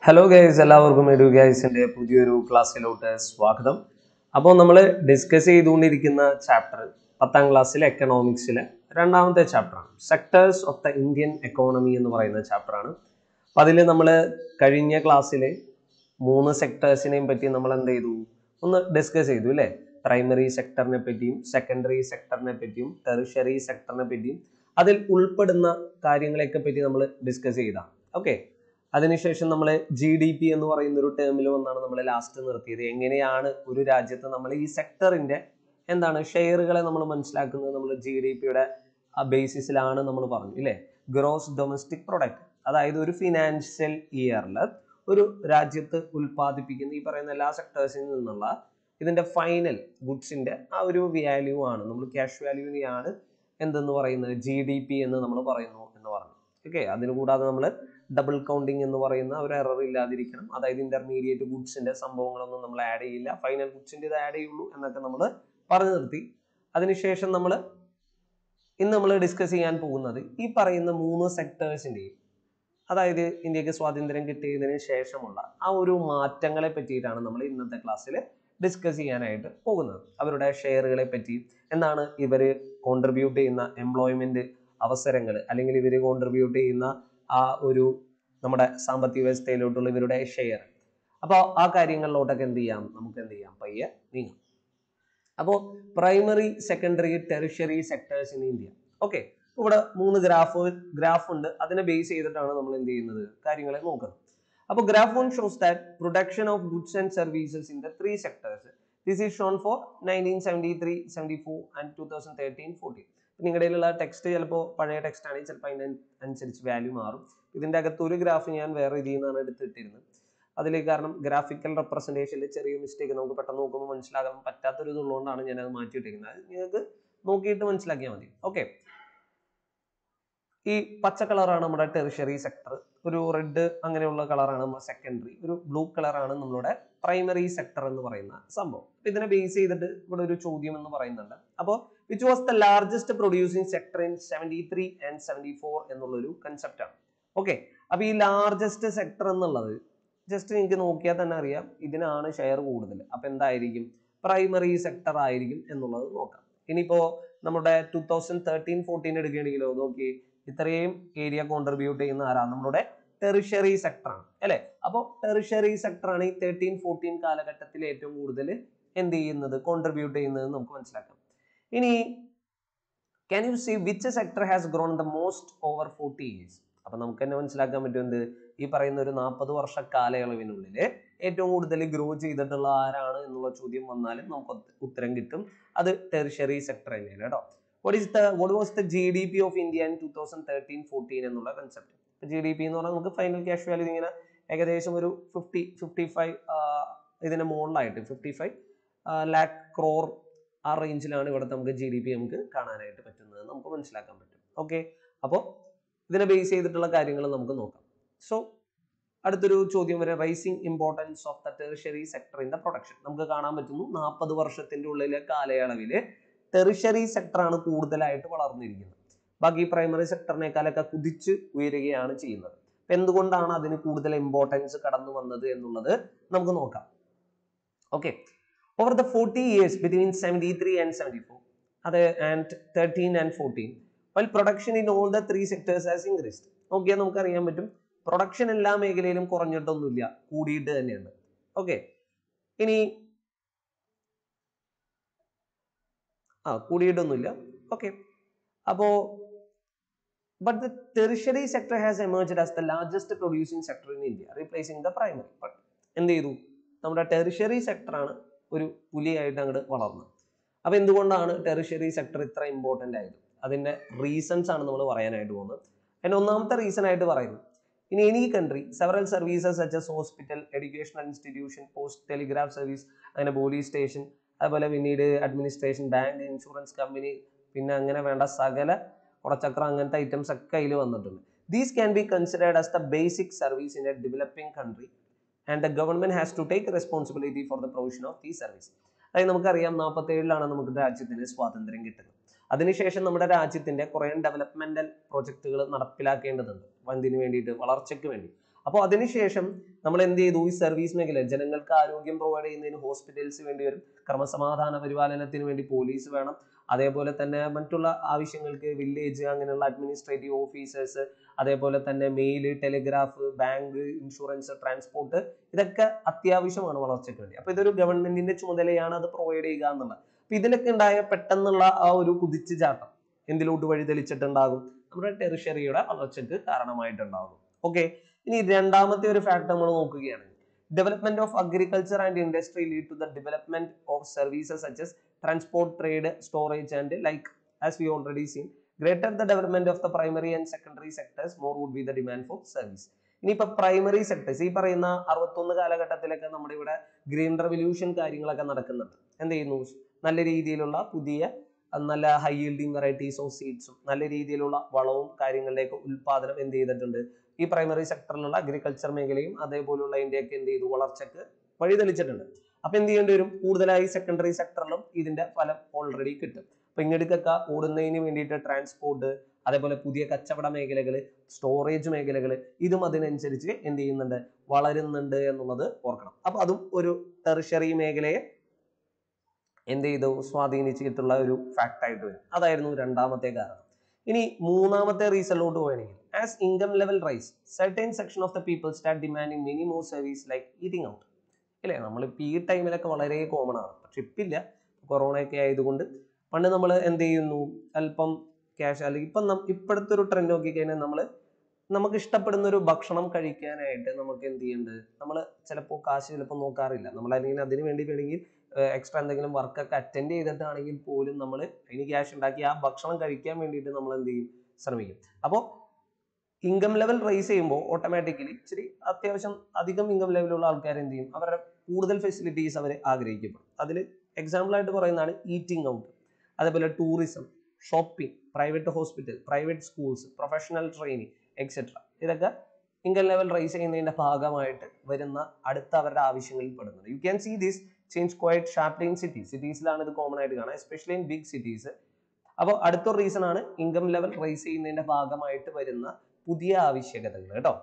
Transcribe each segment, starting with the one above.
Hello guys എല്ലാവർക്കും എഡു ഗൈസിന്റെ പുതിയൊരു ക്ലാസ്സിലോട്ട് സ്വാഗതം അപ്പോൾ നമ്മൾ ഡിസ്കസ് ചെയ്തുകൊണ്ടിരിക്കുന്ന ചാപ്റ്റർ പത്താം ക്ലാസ്സിലെ എക്കണോമിക്സിലെ രണ്ടാമത്തെ ചാപ്റ്ററാണ് sectors of the Indian economy എന്ന് പറയുന്ന ചാപ്റ്ററാണ് അപ്പോൾ അതിൽ നമ്മൾ കഴിഞ്ഞ ക്ലാസ്സിൽ മൂന്ന് സെക്ടേഴ്സിനെയും പറ്റി നമ്മൾ എന്ത് ചെയ്തു ഒന്ന് ഡിസ്കസ് ചെയ്തു അല്ലേ പ്രൈമറി സെക്ടറിനെ പറ്റിയും സെക്കൻഡറി സെക്ടറിനെ പറ്റിയും ടെറിഷറി സെക്ടറിനെ പറ്റിയും അതിൽ ഉൾപ്പെടുന്ന കാര്യങ്ങളെയൊക്കെ പറ്റി നമ്മൾ ഡിസ്കസ് ചെയ്താൽ ഓക്കെ അതിനുശേഷം നമ്മൾ ജി ഡി പി എന്ന് പറയുന്ന ഒരു ടേമിൽ വന്നാണ് നമ്മൾ ലാസ്റ്റ് നിർത്തിയത് എങ്ങനെയാണ് ഒരു രാജ്യത്ത് നമ്മൾ ഈ സെക്ടറിന്റെ എന്താണ് ഷെയറുകളെ നമ്മൾ മനസ്സിലാക്കുന്നത് നമ്മൾ ജി ഡി പിയുടെ ബേസിസിലാണ് നമ്മൾ പറഞ്ഞു ഇല്ലേ ഗ്രോസ് ഡൊമസ്റ്റിക് പ്രൊഡക്റ്റ് അതായത് ഒരു ഫിനാൻഷ്യൽ ഇയറിൽ ഒരു രാജ്യത്ത് ഉൽപ്പാദിപ്പിക്കുന്ന ഈ പറയുന്ന എല്ലാ സെക്ടേഴ്സിൽ നിന്നുള്ള ഇതിന്റെ ഫൈനൽ ഗുഡ്സിന്റെ ആ ഒരു വാല്യൂ ആണ് നമ്മൾ ക്യാഷ് വാല്യൂവിനെയാണ് എന്തെന്ന് പറയുന്നത് ജി ഡി പി എന്ന് നമ്മൾ പറയുന്നു എന്ന് പറഞ്ഞു ഓക്കെ അതിന് കൂടാതെ നമ്മൾ ഡബിൾ കൗണ്ടിങ് എന്ന് പറയുന്ന ഒരു എറർ ഇല്ലാതിരിക്കണം അതായത് ഇന്റർമീഡിയറ്റ് ഗുഡ്സിന്റെ സംഭവങ്ങളൊന്നും നമ്മൾ ആഡ് ചെയ്യില്ല ഫൈനൽ ഗുഡ്സിന്റെ ഇത് ആഡ് ചെയ്യുള്ളൂ എന്നൊക്കെ നമ്മൾ പറഞ്ഞു നിർത്തി അതിനുശേഷം നമ്മൾ ഇന്ന് നമ്മൾ ഡിസ്കസ് ചെയ്യാൻ പോകുന്നത് ഈ പറയുന്ന മൂന്ന് സെക്ടേഴ്സിന്റെയും അതായത് ഇന്ത്യക്ക് സ്വാതന്ത്ര്യം കിട്ടിയതിന് ശേഷമുള്ള ആ ഒരു മാറ്റങ്ങളെ പറ്റിയിട്ടാണ് നമ്മൾ ഇന്നത്തെ ക്ലാസ്സിൽ ഡിസ്കസ് ചെയ്യാനായിട്ട് പോകുന്നത് അവരുടെ ഷെയറുകളെ പറ്റി എന്താണ് ഇവർ കോൺട്രിബ്യൂട്ട് ചെയ്യുന്ന എംപ്ലോയ്മെന്റ് അവസരങ്ങൾ അല്ലെങ്കിൽ ഇവർ കോൺട്രിബ്യൂട്ട് ചെയ്യുന്ന ആ ഒരു നമ്മുടെ സാമ്പത്തിക വ്യവസ്ഥയിലോട്ടുള്ള ഇവരുടെ ഷെയർ അപ്പോൾ ആ കാര്യങ്ങളിലോട്ടൊക്കെ എന്ത് ചെയ്യാം നമുക്ക് എന്ത് ചെയ്യാം പയ്യെ നീങ്ങാം അപ്പോൾ primary secondary tertiary sectors in India okay ഇവിടെ മൂന്ന് ഗ്രാഫ് ഗ്രാഫ് ഉണ്ട് അതിനെ ബേസ് ചെയ്തിട്ടാണ് നമ്മൾ എന്ത് ചെയ്യുന്നത് കാര്യങ്ങളെ നോക്കുന്നത് അപ്പോൾ graph one shows that production of goods and services in the three sectors this is shown for nineteen seventy three seventy four and two thousand thirteen fourteen നിങ്ങളുടെ കയ്യിലുള്ള ടെക്സ്റ്റ് ചിലപ്പോൾ പഴയ ടെക്സ്റ്റ് ആണെങ്കിൽ ചിലപ്പോൾ അതിന് അനുസരിച്ച് വാല്യൂ മാറും ഇതിൻ്റെ അകത്ത് ഒരു ഗ്രാഫ് ഞാൻ വേറെ ഇതിൽ നിന്നാണ് എടുത്തിട്ടിരുന്നത് അതിൽ കാരണം ഗ്രാഫിക്കൽ റെപ്രസെൻറ്റേഷനിൽ ചെറിയ മിസ്റ്റേക്ക് നമുക്ക് പെട്ടെന്ന് നോക്കുമ്പോൾ മനസ്സിലാകാൻ പറ്റാത്തൊരു ഇതുള്ളതുകൊണ്ടാണ് ഞാൻ അത് മാറ്റിയിട്ടിരിക്കുന്നത് അത് നിങ്ങൾക്ക് നോക്കിയിട്ട് മനസ്സിലാക്കിയാൽ മതി ഓക്കെ ഈ പച്ച കളറാണ് നമ്മുടെ ടെറിഷറി സെക്ടർ ഒരു റെഡ് അങ്ങനെയുള്ള കളറാണ് നമ്മുടെ സെക്കൻഡറി ഒരു ബ്ലൂ കളറാണ് നമ്മളുടെ പ്രൈമറി സെക്ടർ എന്ന് പറയുന്ന സംഭവം അപ്പൊ ഇതിനെ ബേസ് ചെയ്തിട്ട് ഇവിടെ ഒരു ചോദ്യം എന്ന് പറയുന്നുണ്ട് അപ്പോൾ which was the largest producing sector in seventy three and seventy four എന്നുള്ളൊരു കൺസെപ്റ്റ് ആണ് ഓക്കെ അപ്പൊ ഈ ലാർജസ്റ്റ് സെക്ടർ എന്നുള്ളത് ജസ്റ്റ് നിങ്ങൾക്ക് നോക്കിയാൽ തന്നെ അറിയാം ഇതിനാണ് ഷെയർ കൂടുതൽ അപ്പൊ എന്തായിരിക്കും പ്രൈമറി സെക്ടർ ആയിരിക്കും എന്നുള്ളത് നോക്കാം ഇനിയിപ്പോ നമ്മുടെ ടൂ തൗസൻഡ് തേർട്ടീൻ ഫോർട്ടീൻ എടുക്കുകയാണെങ്കിലോ നോക്കി ഇത്രയും ഏരിയ കോൺട്രിബ്യൂട്ട് ചെയ്യുന്ന ആരാ നമ്മുടെ ടെറിഷറി സെക്ടർ ആണ് അല്ലെ അപ്പോൾ ടെറിഷറി സെക്ടർ ആണ് ഈ തേർട്ടീൻ ഫോർട്ടീൻ കാലഘട്ടത്തിൽ ഏറ്റവും കൂടുതൽ എന്ത് ചെയ്യുന്നത് കോൺട്രിബ്യൂട്ട് ചെയ്യുന്നത് നമുക്ക് മനസ്സിലാക്കാം ഇനി can you see which sector has grown the most over forty years അപ്പൊ നമുക്ക് തന്നെ മനസ്സിലാക്കാൻ പറ്റും എന്ത് ഈ പറയുന്ന ഒരു നാൽപ്പത് വർഷ കാലയളവിനുള്ളിൽ ഏറ്റവും കൂടുതൽ ഗ്രോ ചെയ്തിട്ടുള്ള ആരാണ് എന്നുള്ള ചോദ്യം വന്നാലും നമുക്ക് ഉത്തരം കിട്ടും അത് ടെറിഷറി സെക്ടർ തന്നെയാണ് കേട്ടോ what is the what was the G D P of India in two thousand thirteen fourteen എന്നുള്ള കൺസെപ്റ്റ് ജി ഡി പി എന്ന് പറഞ്ഞാൽ നമുക്ക് ഫൈനൽ ക്യാഷ് വാല്യൂ ഇങ്ങനെ ഏകദേശം ഒരു ഫിഫ്റ്റി ഫിഫ്റ്റി ഫൈവ് ഇതിന്റെ മുകളിലായിട്ട് ഫിഫ്റ്റി ഫൈവ് ലാക്ക് ക്രോർ ആ റേഞ്ചിലാണ് ഇവിടുത്തെ നമുക്ക് ജി ഡി പി നമുക്ക് കാണാനായിട്ട് പറ്റുന്നത് നമുക്ക് മനസ്സിലാക്കാൻ പറ്റും ഓക്കെ അപ്പോൾ ഇതിനെ ബേസ് ചെയ്തിട്ടുള്ള കാര്യങ്ങൾ നമുക്ക് നോക്കാം സോ അടുത്തൊരു ചോദ്യം വരെ rising importance of the tertiary sector in the production നമുക്ക് കാണാൻ പറ്റുന്നു നാൽപ്പത് വർഷത്തിന്റെ ഉള്ളിലെ കാലയളവിൽ ടെറിഷറി സെക്ടറാണ് കൂടുതലായിട്ട് വളർന്നിരിക്കുന്നത് ബാക്കി പ്രൈമറി സെക്ടറിനേക്കാളൊക്കെ കുതിച്ച് ഉയരുകയാണ് ചെയ്യുന്നത് അപ്പൊ എന്തുകൊണ്ടാണ് അതിന് കൂടുതൽ ഇമ്പോർട്ടൻസ് കടന്നു വന്നത് എന്നുള്ളത് നമുക്ക് നോക്കാം okay over the forty years between seventy three and seventy four അത് and thirteen and fourteen while production in all the three sectors has increased നോക്കിയാൽ നമുക്ക് അറിയാൻ പറ്റും പ്രൊഡക്ഷൻ എല്ലാ മേഖലയിലും കുറഞ്ഞിട്ടൊന്നുമില്ല കൂടിയിട്ട് തന്നെയുണ്ട് ഓക്കെ ഇനി ആ കൂടിയിട്ടൊന്നുമില്ല ഓക്കെ അപ്പോ but the tertiary sector has emerged as the largest producing sector in India replacing the primary but എന്ത് ചെയ്തു നമ്മുടെ ടെറിഷറി സെക്ടറാണ് ഒരു പുലിയായിട്ട് അങ്ങോട്ട് വളർന്നത് അപ്പൊ എന്തുകൊണ്ടാണ് ടെറിഷറി സെക്ടർ ഇത്ര ഇമ്പോർട്ടൻ്റ് ആയത് അതിന്റെ റീസൺസ് ആണ് നമ്മൾ പറയാനായിട്ട് പോകുന്നത് അതിന്റെ ഒന്നാമത്തെ റീസൺ ആയിട്ട് പറയുന്നത് in any country several services such as hospital educational institution post telegraph service അങ്ങനെ പോലീസ് സ്റ്റേഷൻ അതുപോലെ പിന്നീട് അഡ്മിനിസ്ട്രേഷൻ ബാങ്ക് ഇൻഷുറൻസ് കമ്പനി പിന്നെ അങ്ങനെ വേണ്ട സകല കുറച്ചക്രം അങ്ങനത്തെ ഐറ്റംസ് ഒക്കെ അതിൽ വന്നിട്ടുണ്ട് these can be considered as the basic service in a developing country and the government has to take responsibility for the provision of these service അതായത് നമുക്കറിയാം നാൽപ്പത്തി ഏഴിലാണ് നമുക്ക് രാജ്യത്തിന് സ്വാതന്ത്ര്യം കിട്ടുന്നത് അതിനുശേഷം നമ്മുടെ രാജ്യത്തിന്റെ കുറേ ഡെവലപ്മെന്റൽ പ്രോജക്റ്റുകൾ നടപ്പിലാക്കേണ്ടതുണ്ട് എന്തിനു വേണ്ടിയിട്ട് വളർച്ചയ്ക്ക് വേണ്ടി അപ്പോൾ അതിനുശേഷം നമ്മൾ എന്ത് ചെയ്തു ഈ സർവീസ് മേഖല ജനങ്ങൾക്ക് ആരോഗ്യം പ്രൊവൈഡ് ചെയ്യുന്നതിന് ഹോസ്പിറ്റൽസ് വേണ്ടി വരും ക്രമസമാധാന പരിപാലനത്തിന് വേണ്ടി പോലീസ് വേണം അതേപോലെ തന്നെ മറ്റുള്ള ആവശ്യങ്ങൾക്ക് വില്ലേജ് അങ്ങനെയുള്ള അഡ്മിനിസ്ട്രേറ്റീവ് ഓഫീസേഴ്സ് അതേപോലെ തന്നെ mail telegraph bank insurance transport ഇതൊക്കെ അത്യാവശ്യമാണ് വളർച്ചയ്ക്ക് വേണ്ടി അപ്പൊ ഇതൊരു ഗവൺമെന്റിന്റെ ചുമതലയാണ് അത് പ്രൊവൈഡ് ചെയ്യുക എന്നുള്ളത് അപ്പൊ ഇതിലൊക്കെ ഉണ്ടായ പെട്ടെന്നുള്ള ആ ഒരു കുതിച്ചു ചാട്ടം എന്തിലോട്ട് വഴിതെളിച്ചിട്ടുണ്ടാകും നമ്മുടെ ടെറിഷറിയുടെ വളർച്ചയ്ക്ക് കാരണമായിട്ടുണ്ടാകും ഓക്കെ ഇനി രണ്ടാമത്തെ ഒരു ഫാക്ട് നമ്മൾ നോക്കുകയാണ് development of agriculture and industry lead to the development of services such as transport trade storage and like as we already seen greater the development of the primary and secondary sectors more would be the demand for service ഇനിയിപ്പോ primary sectors ഈ പറയുന്ന അറുപത്തൊന്ന് കാലഘട്ടത്തിലൊക്കെ നമ്മുടെ ഇവിടെ green revolution കാര്യങ്ങളൊക്കെ നടക്കുന്നുണ്ട് എന്ത് ചെയ്യുന്നു നല്ല രീതിയിലുള്ള പുതിയ അഹ് നല്ല ഹൈ yielding വെറൈറ്റീസ് ഓഫ് സീഡ്സും നല്ല രീതിയിലുള്ള വളവും കാര്യങ്ങളിലേക്ക് ഉൽപാദനം എന്ത് ചെയ്തിട്ടുണ്ട് ഈ പ്രൈമറി സെക്ടറിലുള്ള അഗ്രികൾച്ചർ മേഖലയും അതേപോലുള്ള ഇന്ത്യയൊക്കെ എന്ത് ചെയ്തു വളർച്ചക്ക് വഴിതെളിച്ചിട്ടുണ്ട് അപ്പൊ എന്ത് ചെയ്യേണ്ടി വരും കൂടുതലായി സെക്കൻഡറി സെക്ടറിലും ഇതിന്റെ ഫലം ഓൾറെഡി കിട്ടും അപ്പൊ ഇങ്ങോട്ടൊക്കെ ഓടുന്നതിന് വേണ്ടിയിട്ട് ട്രാൻസ്പോർട്ട് അതേപോലെ പുതിയ കച്ചവട മേഖലകൾ സ്റ്റോറേജ് മേഖലകൾ ഇതും അതിനനുസരിച്ച് എന്ത് ചെയ്യുന്നുണ്ട് വളരുന്നുണ്ട് എന്നുള്ളത് ഓർക്കണം അപ്പൊ അതും ഒരു ടെറിഷറി മേഖലയെ എന്ത് ചെയ്തു സ്വാധീനിച്ചിട്ടുള്ള ഒരു ഫാക്ട് ആയിട്ട് വരും അതായിരുന്നു രണ്ടാമത്തെ കാരണം ഇനി മൂന്നാമത്തെ റീസണിലോട്ട് പോവുകയാണെങ്കിൽ as income level rise certain section of the people start demanding many more service like eating out ഇല്ലേ നമ്മളിപ്പോൾ ഈ ടൈമിലൊക്കെ വളരെ കോമൺ ആണ് പക്ഷെ ഇപ്പില്ല കൊറോണയൊക്കെ ആയതുകൊണ്ട് പണ്ട് നമ്മൾ എന്ത് ചെയ്യുന്നു അല്പം ക്യാഷ് അല്ലെങ്കിൽ ഇപ്പം നം- ഇപ്പോഴത്തെ ഒരു ട്രെൻഡ് നോക്കിക്കഴിഞ്ഞാൽ നമ്മൾ നമുക്ക് ഇഷ്ടപ്പെടുന്ന ഒരു ഭക്ഷണം കഴിക്കാനായിട്ട് നമുക്ക് എന്ത് ചെയ്യുന്നുണ്ട് നമ്മൾ ചിലപ്പോൾ കാശ് ചിലപ്പോൾ നോക്കാറില്ല നമ്മൾ അല്ലെങ്കിൽ അതിന് വേണ്ടി വേണമെങ്കിൽ എക്സ്ട്രാ എന്തെങ്കിലും വർക്കൊക്കെ അറ്റൻഡ് ചെയ്തിട്ടാണെങ്കിൽ പോലും നമ്മൾ അതിന് ക്യാഷ് ഉണ്ടാക്കി ആ ഭക്ഷണം കഴിക്കാൻ വേണ്ടിയിട്ട് നമ്മൾ എന്ത് ചെയ്യും ശ്രമിക്കും അപ്പോൾ ഇൻകം ലെവൽ റൈസ് ചെയ്യുമ്പോൾ ഓട്ടോമാറ്റിക്കലി ഇച്ചിരി അത്യാവശ്യം അധികം ഇൻകം ലെവലുള്ള ആൾക്കാർ എന്ത് ചെയ്യും അവരുടെ കൂടുതൽ ഫെസിലിറ്റീസ് അവർ ആഗ്രഹിക്കപ്പെടും അതിൽ എക്സാമ്പിൾ ആയിട്ട് പറയുന്നതാണ് ഈറ്റിംഗ് ഔട്ട് അതേപോലെ tourism shopping private hospital private schools professional training etcetera ഇതൊക്കെ ഇൻകം ലെവൽ റൈസ് ചെയ്യുന്നതിന്റെ ഭാഗമായിട്ട് വരുന്ന അടുത്ത അവരുടെ ആവശ്യങ്ങളിൽ പെടുന്നത് you can see this change quite sharply in cities സിറ്റീസിലാണ് ഇത് കോമൺ ആയിട്ട് കാണുക എസ്പെഷ്യലി ഇൻ ബിഗ് സിറ്റീസ് അപ്പോൾ അടുത്തൊരു റീസൺ ആണ് ഇൻകം ലെവൽ റൈസ് ചെയ്യുന്നതിന്റെ ഭാഗമായിട്ട് വരുന്ന പുതിയ ആവശ്യകതകൾ കേട്ടോ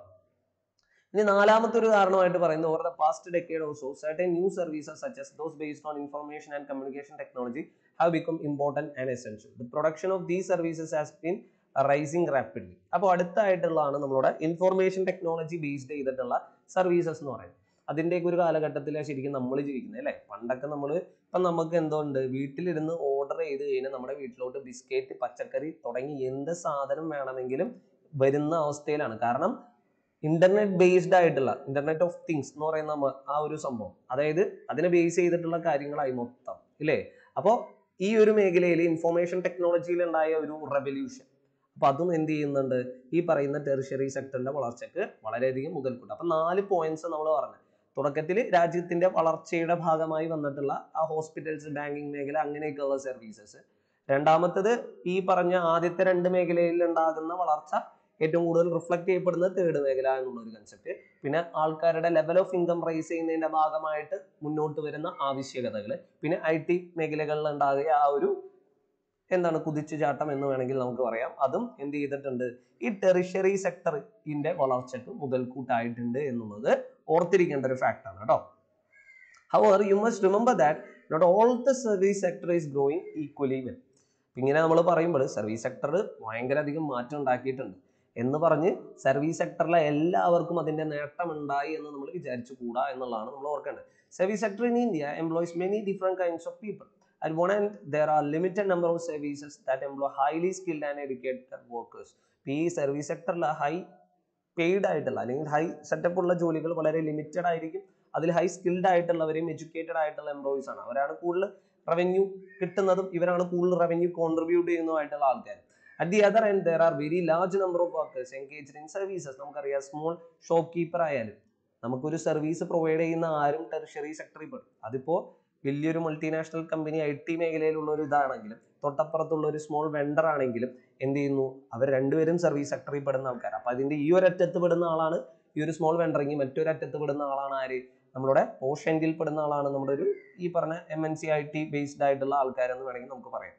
ഇനി നാലാമത്തെ ഒരു കാരണമായിട്ട് പറയുന്നത് over the past decade also certain new services such as those based on information and communication technology have become important and essential the production of these services has been rising rapidly അപ്പോൾ അടുത്തായിട്ടുള്ളതാണ് നമ്മളുടെ ഇൻഫർമേഷൻ ടെക്നോളജി ബേസ്ഡ് ചെയ്തിട്ടുള്ള services എന്ന് പറയുന്നത് അതിൻ്റെയൊക്കെ ഒരു കാലഘട്ടത്തിലാണ് ശരിക്കും നമ്മൾ ജീവിക്കുന്നത് അല്ലേ പണ്ടൊക്കെ നമ്മൾ ഇപ്പം നമുക്ക് എന്തുണ്ട് വീട്ടിലിരുന്ന് ഓർഡർ ചെയ്ത് കഴിഞ്ഞാൽ നമ്മുടെ വീട്ടിലോട്ട് ബിസ്ക്കറ്റ് പച്ചക്കറി തുടങ്ങി എന്ത് സാധനം വേണമെങ്കിലും വരുന്ന അവസ്ഥയിലാണ് കാരണം ഇന്റർനെറ്റ് ബേസ്ഡ് ആയിട്ടുള്ള ഇന്റർനെറ്റ് ഓഫ് തിങ്സ് എന്ന് പറയുന്ന മ- ആ ഒരു സംഭവം അതായത് അതിനെ ബേസ് ചെയ്തിട്ടുള്ള കാര്യങ്ങളായി മൊത്തം ഇല്ലേ അപ്പോൾ ഈ ഒരു മേഖലയിൽ ഇൻഫോർമേഷൻ ടെക്നോളജിയിൽ ഉണ്ടായ ഒരു റെവല്യൂഷൻ അപ്പൊ അതും എന്ത് ചെയ്യുന്നുണ്ട് ഈ പറയുന്ന ടെറിഷറി സെക്ടറിന്റെ വളർച്ചയ്ക്ക് വളരെയധികം മുതൽക്കൂട്ട് അപ്പൊ നാല് പോയിന്റ്സ് നമ്മൾ പറഞ്ഞു തുടക്കത്തിൽ രാജ്യത്തിന്റെ വളർച്ചയുടെ ഭാഗമായി വന്നിട്ടുള്ള ആ ഹോസ്പിറ്റൽസ് ബാങ്കിങ് മേഖല അങ്ങനെയൊക്കെയുള്ള സർവീസസ് രണ്ടാമത്തത് ഈ പറഞ്ഞ ആദ്യത്തെ രണ്ട് മേഖലയിൽ ഉണ്ടാകുന്ന വളർച്ച ഏറ്റവും കൂടുതൽ റിഫ്ലക്ട് ചെയ്യപ്പെടുന്ന തേർഡ് മേഖല എന്നുള്ള ഒരു കൺസെപ്റ്റ് പിന്നെ ആൾക്കാരുടെ ലെവൽ ഓഫ് ഇൻകം റൈസ് ചെയ്യുന്നതിന്റെ ഭാഗമായിട്ട് മുന്നോട്ട് വരുന്ന ആവശ്യകതകൾ പിന്നെ ഐ ടി മേഖലകളിൽ ഉണ്ടാകുക ആ ഒരു എന്താണ് കുതിച്ചുചാട്ടം എന്ന് വേണമെങ്കിൽ നമുക്ക് പറയാം അതും എന്ത് ചെയ്തിട്ടുണ്ട് ഈ ടെറിഷറി സെക്ടറിന്റെ വളർച്ചയ്ക്ക് മുതൽക്കൂട്ടായിട്ടുണ്ട് എന്നുള്ളത് ഓർത്തിരിക്കേണ്ട ഒരു ഫാക്ട് ആണ് കേട്ടോ however you must remember that not all the service sector is growing equally well ഇങ്ങനെ നമ്മൾ പറയുമ്പോൾ സർവീസ് സെക്ടർ ഭയങ്കര അധികം മാറ്റം ഉണ്ടാക്കിയിട്ടുണ്ട് എന്ന് പറഞ്ഞ് സർവീസ് സെക്ടറിലെ എല്ലാവർക്കും അതിന്റെ നേട്ടം ഉണ്ടായി എന്ന് നമ്മൾ വിചാരിച്ചു കൂടാ എന്നുള്ളതാണ് നമ്മൾ ഓർക്കേണ്ടത് service sector in India employs many different kinds of people At one end, there are limited number of services that employ highly skilled and educated workers. ഇപ്പൊ ഈ സർവീസ് സെക്ടറിൽ ഹൈ പെയ്ഡ് ആയിട്ടുള്ള അല്ലെങ്കിൽ ഹൈ സെറ്റപ്പ് ഉള്ള ജോലികൾ വളരെ limited ആയിരിക്കും അതിൽ ഹൈ സ്കിൽഡ് ആയിട്ടുള്ളവരെയും എഡ്യൂക്കേറ്റഡ് ആയിട്ടുള്ള എംപ്ലോയീസ് ആണ് അവരാണ് കൂടുതൽ റവന്യൂ കിട്ടുന്നതും ഇവരാണ് കൂടുതൽ റവന്യൂ കോൺട്രിബ്യൂട്ട് ചെയ്യുന്നതുമായിട്ടുള്ള ആൾക്കാർ at the other end there are very large number of workers engaged in services നമുക്കറിയാം സ്മോൾ ഷോപ്പ് കീപ്പർ ആയാലും നമുക്കൊരു സർവീസ് പ്രൊവൈഡ് ചെയ്യുന്ന ആരും ടെറിഷറി സെക്ടറിൽ പെടും അതിപ്പോ വലിയൊരു മൾട്ടിനാഷണൽ കമ്പനി ഐ ടി മേഖലയിലുള്ള ഒരു ഇതാണെങ്കിലും തൊട്ടപ്പുറത്തുള്ള ഒരു സ്മോൾ വെണ്ടർ ആണെങ്കിലും എന്ത് ചെയ്യുന്നു അവർ രണ്ടുപേരും സർവീസ് സെക്ടറിൽ പെടുന്ന ആൾക്കാർ അപ്പൊ അതിന്റെ ഈ ഒരു അറ്റത്ത് പെടുന്ന ആളാണ് ഈ ഒരു സ്മോൾ വെണ്ടറിങ് മറ്റൊരു അറ്റത്ത് പെടുന്ന ആളാണ് ആര് നമ്മുടെ പോഷ് എൻഡിൽ പെടുന്ന ആളാണ് നമ്മുടെ ഒരു ഈ പറഞ്ഞ M N C I T based ആയിട്ടുള്ള ആൾക്കാരെന്ന് വേണമെങ്കിൽ നമുക്ക് പറയാം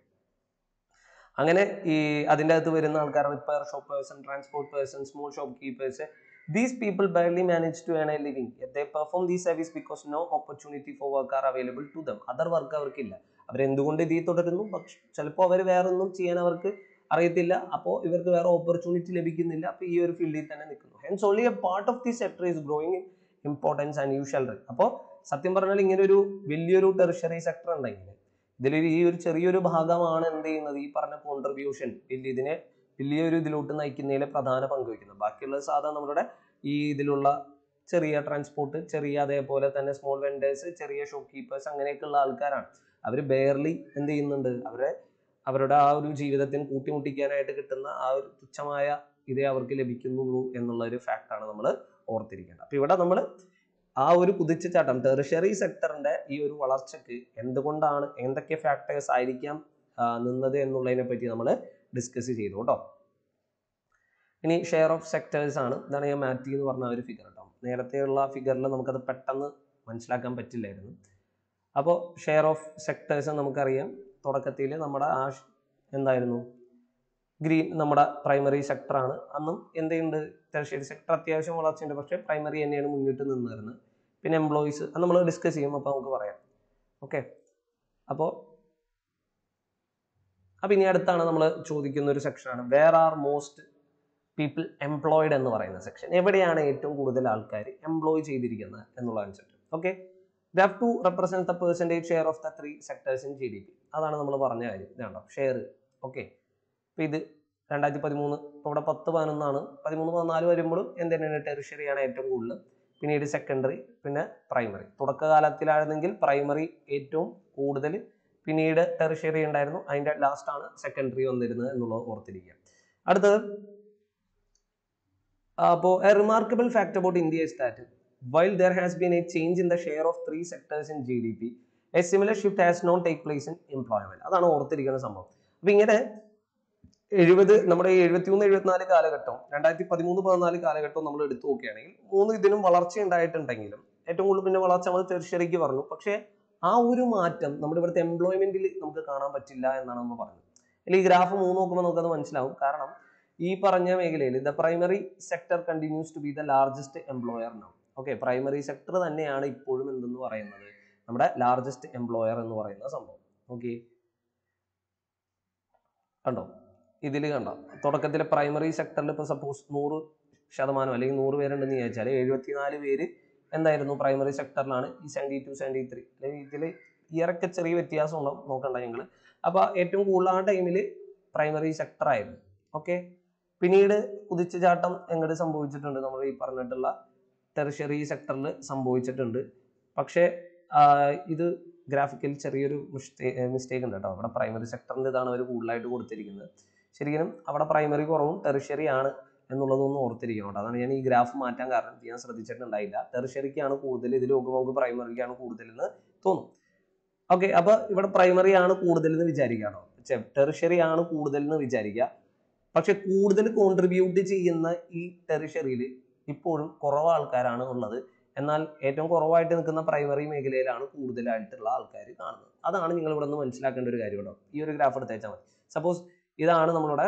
അങ്ങനെ ഈ അതിൻ്റെ അകത്ത് വരുന്ന ആൾക്കാർ repair shop person transport person small shop keepers These people barely manage to earn a living. Yet they perform these service because no opportunity for work are available to them. Other work അവർക്കില്ല അവരെന്തുകൊണ്ട് ഇതിൽ തുടരുന്നു പക്ഷെ ചിലപ്പോൾ അവർ വേറൊന്നും ചെയ്യാൻ അവർക്ക് അറിയത്തില്ല അപ്പോൾ ഇവർക്ക് വേറെ ഓപ്പർച്യൂണിറ്റി ലഭിക്കുന്നില്ല അപ്പോൾ ഈ ഒരു ഫീൽഡിൽ തന്നെ നിൽക്കുന്നു hence only a part of the sector is growing in importance and usual rate അപ്പോൾ സത്യം പറഞ്ഞാൽ ഇങ്ങനെ ഒരു വലിയൊരു ടെറിഷറി സെക്ടർ ഉണ്ടെങ്കിൽ ഇതിൽ ഈ ഒരു ചെറിയൊരു ഭാഗമാണ് എന്ത് ചെയ്യുന്നത് ഈ പറഞ്ഞ കോൺട്രിബ്യൂഷൻ വലിയ ഇതിനെ വലിയൊരു ഇതിലോട്ട് നയിക്കുന്നതിൽ പ്രധാന പങ്ക് വഹിക്കുന്നത് ബാക്കിയുള്ളത് സാധാരണ നമ്മുടെ ഈ ഇതിലുള്ള ചെറിയ ട്രാൻസ്പോർട്ട് ചെറിയ അതേപോലെ തന്നെ സ്മോൾ വെൻഡേഴ്സ് ചെറിയ ഷോപ്പ് കീപ്പേഴ്സ് അങ്ങനെയൊക്കെയുള്ള ആൾക്കാരാണ് അവർ ബെയർലി എന്ത് ചെയ്യുന്നുണ്ട് അവരെ അവരുടെ ആ ഒരു ജീവിതത്തിന് കൂട്ടിമുട്ടിക്കാനായിട്ട് കിട്ടുന്ന ആ ഒരു തുച്ഛമായ ഇതേ അവർക്ക് ലഭിക്കുന്നുള്ളൂ എന്നുള്ള ഒരു ഫാക്റ്റാണ് നമ്മൾ ഓർത്തിരിക്കേണ്ടത് അപ്പൊ ഇവിടെ നമ്മൾ ആ ഒരു കുതിച്ചുചാട്ടം ടെറിഷറി സെക്ടറിന്റെ ഈ ഒരു വളർച്ചയ്ക്ക് എന്തുകൊണ്ടാണ് എന്തൊക്കെ ഫാക്ടേഴ്സ് ആയിരിക്കാം ആ, നിന്നത് എന്നുള്ളതിനെ പറ്റി നമ്മൾ ഡിസ്കസ് ചെയ്തു കേട്ടോ ഇനി ഷെയർ ഓഫ് സെക്ടേഴ്സ് ആണ് ഇതാണ് ഞാൻ മാറ്റി എന്ന് പറഞ്ഞ ആ ഒരു ഫിഗർ കേട്ടോ നേരത്തെയുള്ള ഫിഗറിൽ നമുക്കത് പെട്ടെന്ന് മനസ്സിലാക്കാൻ പറ്റില്ലായിരുന്നു അപ്പോൾ ഷെയർ ഓഫ് സെക്ടേഴ്സ് നമുക്കറിയാം തുടക്കത്തിൽ നമ്മുടെ ആ ഷ്- എന്തായിരുന്നു ഗ്രീൻ നമ്മുടെ പ്രൈമറി സെക്ടറാണ് അന്നും എന്തുണ്ട് ടെറിഷറി സെക്ടർ അത്യാവശ്യം വളർച്ചയുണ്ട് പക്ഷേ പ്രൈമറി തന്നെയാണ് മുന്നിട്ട് നിന്നിരുന്നത് പിന്നെ എംപ്ലോയീസ് അത് നമ്മൾ ഡിസ്കസ് ചെയ്യും അപ്പോൾ നമുക്ക് പറയാം ഓക്കെ അപ്പോൾ അപ്പം ഇനി അടുത്താണ് നമ്മൾ ചോദിക്കുന്ന ഒരു സെക്ഷനാണ് where are most people employed എന്ന് പറയുന്ന സെക്ഷൻ എവിടെയാണ് ഏറ്റവും കൂടുതൽ ആൾക്കാർ എംപ്ലോയ് ചെയ്തിരിക്കുന്നത് എന്നുള്ള concept okay have to represent the percentage share of the three sectors in G D P അതാണ് നമ്മൾ പറഞ്ഞ കാര്യം ഇതാണ്ടോ ഷെയർ ഓക്കെ അപ്പോൾ ഇത് രണ്ടായിരത്തി പതിമൂന്ന് ഇപ്പോൾ ഇവിടെ പത്ത് പതിനൊന്നാണ് പതിമൂന്ന് പതിനാല് വരുമ്പോഴും എന്ത് തന്നെയാണ് ടെറിഷറിയാണ് ഏറ്റവും കൂടുതൽ പിന്നീട് സെക്കൻഡറി പിന്നെ പ്രൈമറി തുടക്കകാലത്തിലായിരുന്നെങ്കിൽ പ്രൈമറി ഏറ്റവും കൂടുതൽ പിന്നീട് ടെറിഷറി ഉണ്ടായിരുന്നു അതിൻ്റെ ലാസ്റ്റ് ആണ് സെക്കൻഡറി വന്നിരുന്നത് എന്നുള്ളത് ഓർത്തിരിക്കുക അടുത്തത് അപ്പോൾ a remarkable fact about India is that while there has been a change in the share of three sectors in G D P a similar shift has not take place in employment അതാണ് ഓർത്തിരിക്കുന്ന സംഭവം അപ്പൊ ഇങ്ങനെ എഴുപത് നമ്മുടെ എഴുപത്തിമൂന്ന് എഴുപത്തിനാല് കാലഘട്ടം രണ്ടായിരത്തി പതിമൂന്ന് പതിനാല് കാലഘട്ടം നമ്മൾ എടുത്തു നോക്കുകയാണെങ്കിൽ മൂന്ന് ഇതിനും വളർച്ച ഉണ്ടായിട്ടുണ്ടെങ്കിലും ഏറ്റവും കൂടുതൽ പിന്നെ വളർച്ച നമ്മൾ ടെറിഷറിക്ക് പറഞ്ഞു പക്ഷേ ആ ഒരു മാറ്റം നമ്മുടെ ഇവിടുത്തെ എംപ്ലോയ്മെന്റിൽ നമുക്ക് കാണാൻ പറ്റില്ല എന്നാണ് നമ്മൾ പറഞ്ഞത് അല്ലെങ്കിൽ ഈ ഗ്രാഫ് മൂന്ന് നോക്കുമ്പോൾ നമുക്കത് മനസ്സിലാവും കാരണം ഈ പറഞ്ഞ മേഖലയിൽ the primary sector continues to be the largest employer now okay primary sector തന്നെയാണ് ഇപ്പോഴും എന്തെന്ന് പറയുന്നത് നമ്മുടെ ലാർജസ്റ്റ് എംപ്ലോയർ എന്ന് പറയുന്ന സംഭവം ഓക്കെ കണ്ടോ ഇതിൽ കണ്ടോ തുടക്കത്തിലെ പ്രൈമറി സെക്ടറിൽ ഇപ്പോൾ സപ്പോസ് നൂറ് ശതമാനം അല്ലെങ്കിൽ നൂറ് പേരുണ്ടെന്ന് വിചാരിച്ചാൽ എഴുപത്തിനാല് പേര് എന്തായിരുന്നു പ്രൈമറി സെക്ടറിലാണ് ഈ സെവൻറ്റി ടു സെവൻറ്റി ത്രീ അല്ലെങ്കിൽ ഇതിൽ ഇയറൊക്കെ ചെറിയ വ്യത്യാസം ഉണ്ടാവും നോക്കണ്ട ഞങ്ങൾ അപ്പോൾ ഏറ്റവും കൂടുതൽ ആ ടൈമിൽ പ്രൈമറി സെക്ടർ ആയിരുന്നു ഓക്കെ പിന്നീട് കുതിച്ചുചാട്ടം എങ്ങോട്ട് സംഭവിച്ചിട്ടുണ്ട് നമ്മൾ ഈ പറഞ്ഞിട്ടുള്ള ടെറിഷറി സെക്ടറിൽ സംഭവിച്ചിട്ടുണ്ട് പക്ഷേ ആ, ഇത് ഗ്രാഫിക്കൽ ചെറിയൊരു മിസ്റ്റേക്ക് ഉണ്ട് കേട്ടോ അവിടെ പ്രൈമറി സെക്ടറിൻ്റെ ഇതാണ് അവർ കൂടുതലായിട്ട് കൊടുത്തിരിക്കുന്നത് ശരിക്കും അവിടെ പ്രൈമറി കുറവും ടെറിഷറി ആണ് എന്നുള്ളതൊന്നും ഓർത്തിരിക്കണം കേട്ടോ അതാണ് ഞാൻ ഈ ഗ്രാഫ് മാറ്റാൻ കാരണം ഇത് ഞാൻ ശ്രദ്ധിച്ചിട്ടുണ്ടായില്ല ടെറിഷറിക്കാണ് കൂടുതൽ ഇതിൽ നോക്കുമ്പോൾ നമുക്ക് പ്രൈമറിക്കാണ് കൂടുതൽ എന്ന് തോന്നും ഓക്കെ അപ്പൊ ഇവിടെ പ്രൈമറി ആണ് കൂടുതൽ എന്ന് വിചാരിക്കാണോ ടെറിഷറി ആണ് കൂടുതൽ എന്ന് വിചാരിക്കുക പക്ഷെ കൂടുതൽ കോൺട്രിബ്യൂട്ട് ചെയ്യുന്ന ഈ ടെറിഷറിയിൽ ഇപ്പോഴും കുറവ് ആൾക്കാരാണ് ഉള്ളത് എന്നാൽ ഏറ്റവും കുറവായിട്ട് നിൽക്കുന്ന പ്രൈമറി മേഖലയിലാണ് കൂടുതലായിട്ടുള്ള ആൾക്കാർ കാണുന്നത് അതാണ് നിങ്ങൾ ഇവിടെ നിന്ന് മനസ്സിലാക്കേണ്ട ഒരു കാര്യം കേട്ടോ ഈ ഒരു ഗ്രാഫ് എടുത്തേച്ചാൽ മതി സപ്പോസ് ഇതാണ് നമ്മളുടെ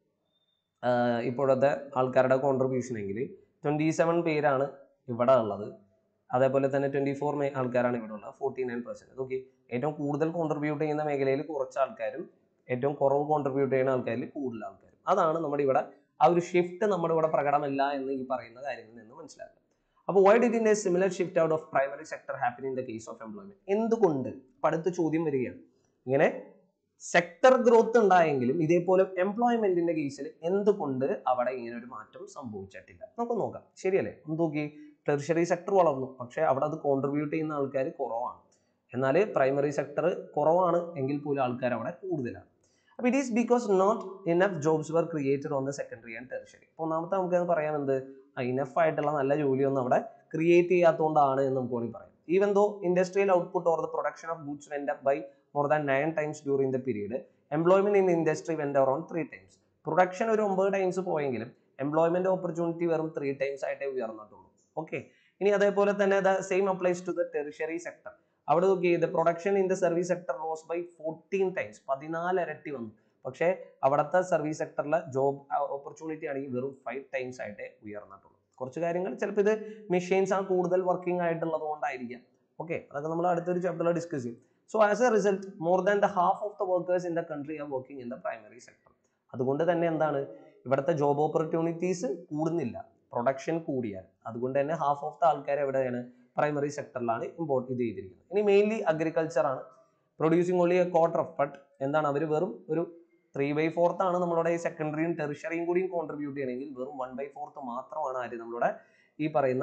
ആഹ് ഇപ്പോഴത്തെ ആൾക്കാരുടെ കോൺട്രിബ്യൂഷൻ എങ്കിൽ ട്വൻറ്റി സെവൻ പേരാണ് ഇവിടെ ഉള്ളത് അതേപോലെ തന്നെ ട്വൻറ്റി ഫോർ ആൾക്കാരാണ് ഇവിടെ ഉള്ളത് ഫോർട്ടി നയൻ പെർസെൻറ്റ് ഓക്കെ ഏറ്റവും കൂടുതൽ കോൺട്രിബ്യൂട്ട് ചെയ്യുന്ന മേഖലയിൽ കുറച്ച് ആൾക്കാരും ഏറ്റവും കുറവ് കോൺട്രിബ്യൂട്ട് ചെയ്യുന്ന ആൾക്കാരിൽ കൂടുതൽ ആൾക്കാരും അതാണ് നമ്മുടെ ഇവിടെ ആ ഒരു ഷിഫ്റ്റ് നമ്മുടെ ഇവിടെ പ്രകടമല്ല എന്ന് ഈ പറയുന്ന കാര്യങ്ങളിൽ നിന്ന് മനസ്സിലാക്കുക അപ്പോൾ why did in a similar shift out of primary sector happen in the case of employment എന്തുകൊണ്ട് ഇപ്പം അടുത്ത ചോദ്യം വരികയാണ് ഇങ്ങനെ സെക്ടർ ഗ്രോത്ത് ഉണ്ടായെങ്കിലും ഇതേപോലെ എംപ്ലോയ്മെന്റിന്റെ കേസിൽ എന്തുകൊണ്ട് അവിടെ ഇങ്ങനെ ഒരു മാറ്റം സംഭവിച്ചിട്ടില്ല നമുക്ക് നോക്കാം ശരിയല്ലേ ഒന്ന് നോക്കി ടെറിഷറി സെക്ടർ വളർന്നു പക്ഷേ അവിടെ അത് കോൺട്രിബ്യൂട്ട് ചെയ്യുന്ന ആൾക്കാർ കുറവാണ് എന്നാൽ പ്രൈമറി സെക്ടർ കുറവാണ് എങ്കിൽ പോലും ആൾക്കാർ അവിടെ കൂടുതലാണ് അപ്പോൾ it is because not enough jobs were created on the secondary and tertiary അപ്പോൾ ഒന്നാമത്തെ നമുക്ക് പറയാൻ എന്ത് ഇനഫ് ആയിട്ടുള്ള നല്ല ജോലിയൊന്നും അവിടെ ക്രിയേറ്റ് ചെയ്യാത്തതുകൊണ്ടാണ് എന്ന് നമുക്ക് വേണമെങ്കിൽ പറയാം even though industrial output or the production of goods went up by more than nine times during the period employment in industry went around three times production ഒരു ഒമ്പത് ടൈംസ് പോയെങ്കിലും എംപ്ലോയ്മെന്റ് ഓപ്പർച്യൂണിറ്റി വെറും three times ആയിട്ടേ ഉയർന്നിട്ടുള്ളൂ okay ഇനി അതേപോലെ തന്നെ the same applies to the tertiary sector അവിടെ നോക്കി the production in the service sector rose by fourteen times പതിനാല് ഇരട്ടി വന്നു പക്ഷേ അവിടുത്തെ സർവീസ് സെക്ടറിലെ ജോബ് ഓപ്പർച്യൂണിറ്റി ആണെങ്കിൽ വെറും ഫൈവ് ടൈംസ് ആയിട്ടേ ഉയർന്നിട്ടുള്ളൂ കുറച്ച് കാര്യങ്ങൾ ചിലപ്പോൾ ഇത് മെഷീൻസ് ആണ് കൂടുതൽ വർക്കിംഗ് ആയിട്ടുള്ളത് കൊണ്ടായിരിക്കാം ഓക്കെ അതൊക്കെ നമ്മൾ അടുത്തൊരു ചാപ്റ്ററിൽ ഡിസ്കസ് ചെയ്യും so as a result more than the half of the workers in the country are working in the primary sector അതുകൊണ്ട് തന്നെ എന്താണ് ഇവിടുത്തെ ജോബ് ഓപ്പർച്യൂണിറ്റീസ് കൂടുന്നില്ല പ്രൊഡക്ഷൻ കൂടിയാൽ അതുകൊണ്ട് തന്നെ ഹാഫ് ഓഫ് ദ ആൾക്കാർ എവിടെയാണ് പ്രൈമറി സെക്ടറിലാണ് ഇമ്പോർട്ട് ഇത് ചെയ്തിരിക്കുന്നത് ഇനി മെയിൻലി അഗ്രികൾച്ചർ ആണ് producing only a quarter of but എന്താണ് അവർ വെറും ഒരു ത്രീ ബൈ ഫോർത്ത് ആണ് നമ്മളുടെ ഈ സെക്കൻഡറിയും ടെറിഷറിയും കൂടിയും കോൺട്രിബ്യൂട്ട് ചെയ്യണമെങ്കിൽ വെറും വൺ ബൈ ഫോർത്ത് മാത്രമാണ് ആര് നമ്മളുടെ ഈ പറയുന്ന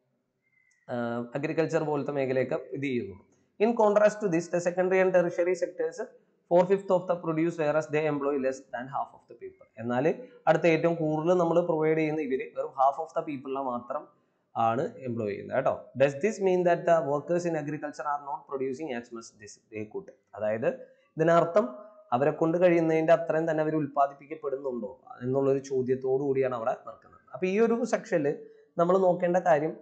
അഗ്രികൾച്ചർ പോലത്തെ മേഖലയൊക്കെ ഇത് ചെയ്യുന്നു in contrast to this the secondary and tertiary sectors four fifth of the produce whereas they employ less than half of the people എന്നാൽ അടുത്ത ഏറ്റവും കൂടുതൽ നമ്മൾ പ്രൊവൈഡ് ചെയ്യുന്ന ഇവര് വെറും ഹാഫ് ഓഫ് ദ പീപ്പിളിനെ മാത്രം ആണ് എംപ്ലോയ് ചെയ്യുന്നത് കേട്ടോ does this mean that the workers in agriculture are not producing as much this they could അതായത് ഇതിനർത്ഥം അവരെ കൊണ്ട് കഴിയുന്നതിന്റെ അത്രയും തന്നെ അവർ ഉൽപ്പാദിപ്പിക്കപ്പെടുന്നുണ്ടോ എന്നുള്ളൊരു ചോദ്യത്തോടു കൂടിയാണ് അവിടെ നിൽക്കുന്നത് അപ്പൊ ഈ ഒരു സെക്ഷനിൽ നമ്മൾ നോക്കേണ്ട കാര്യം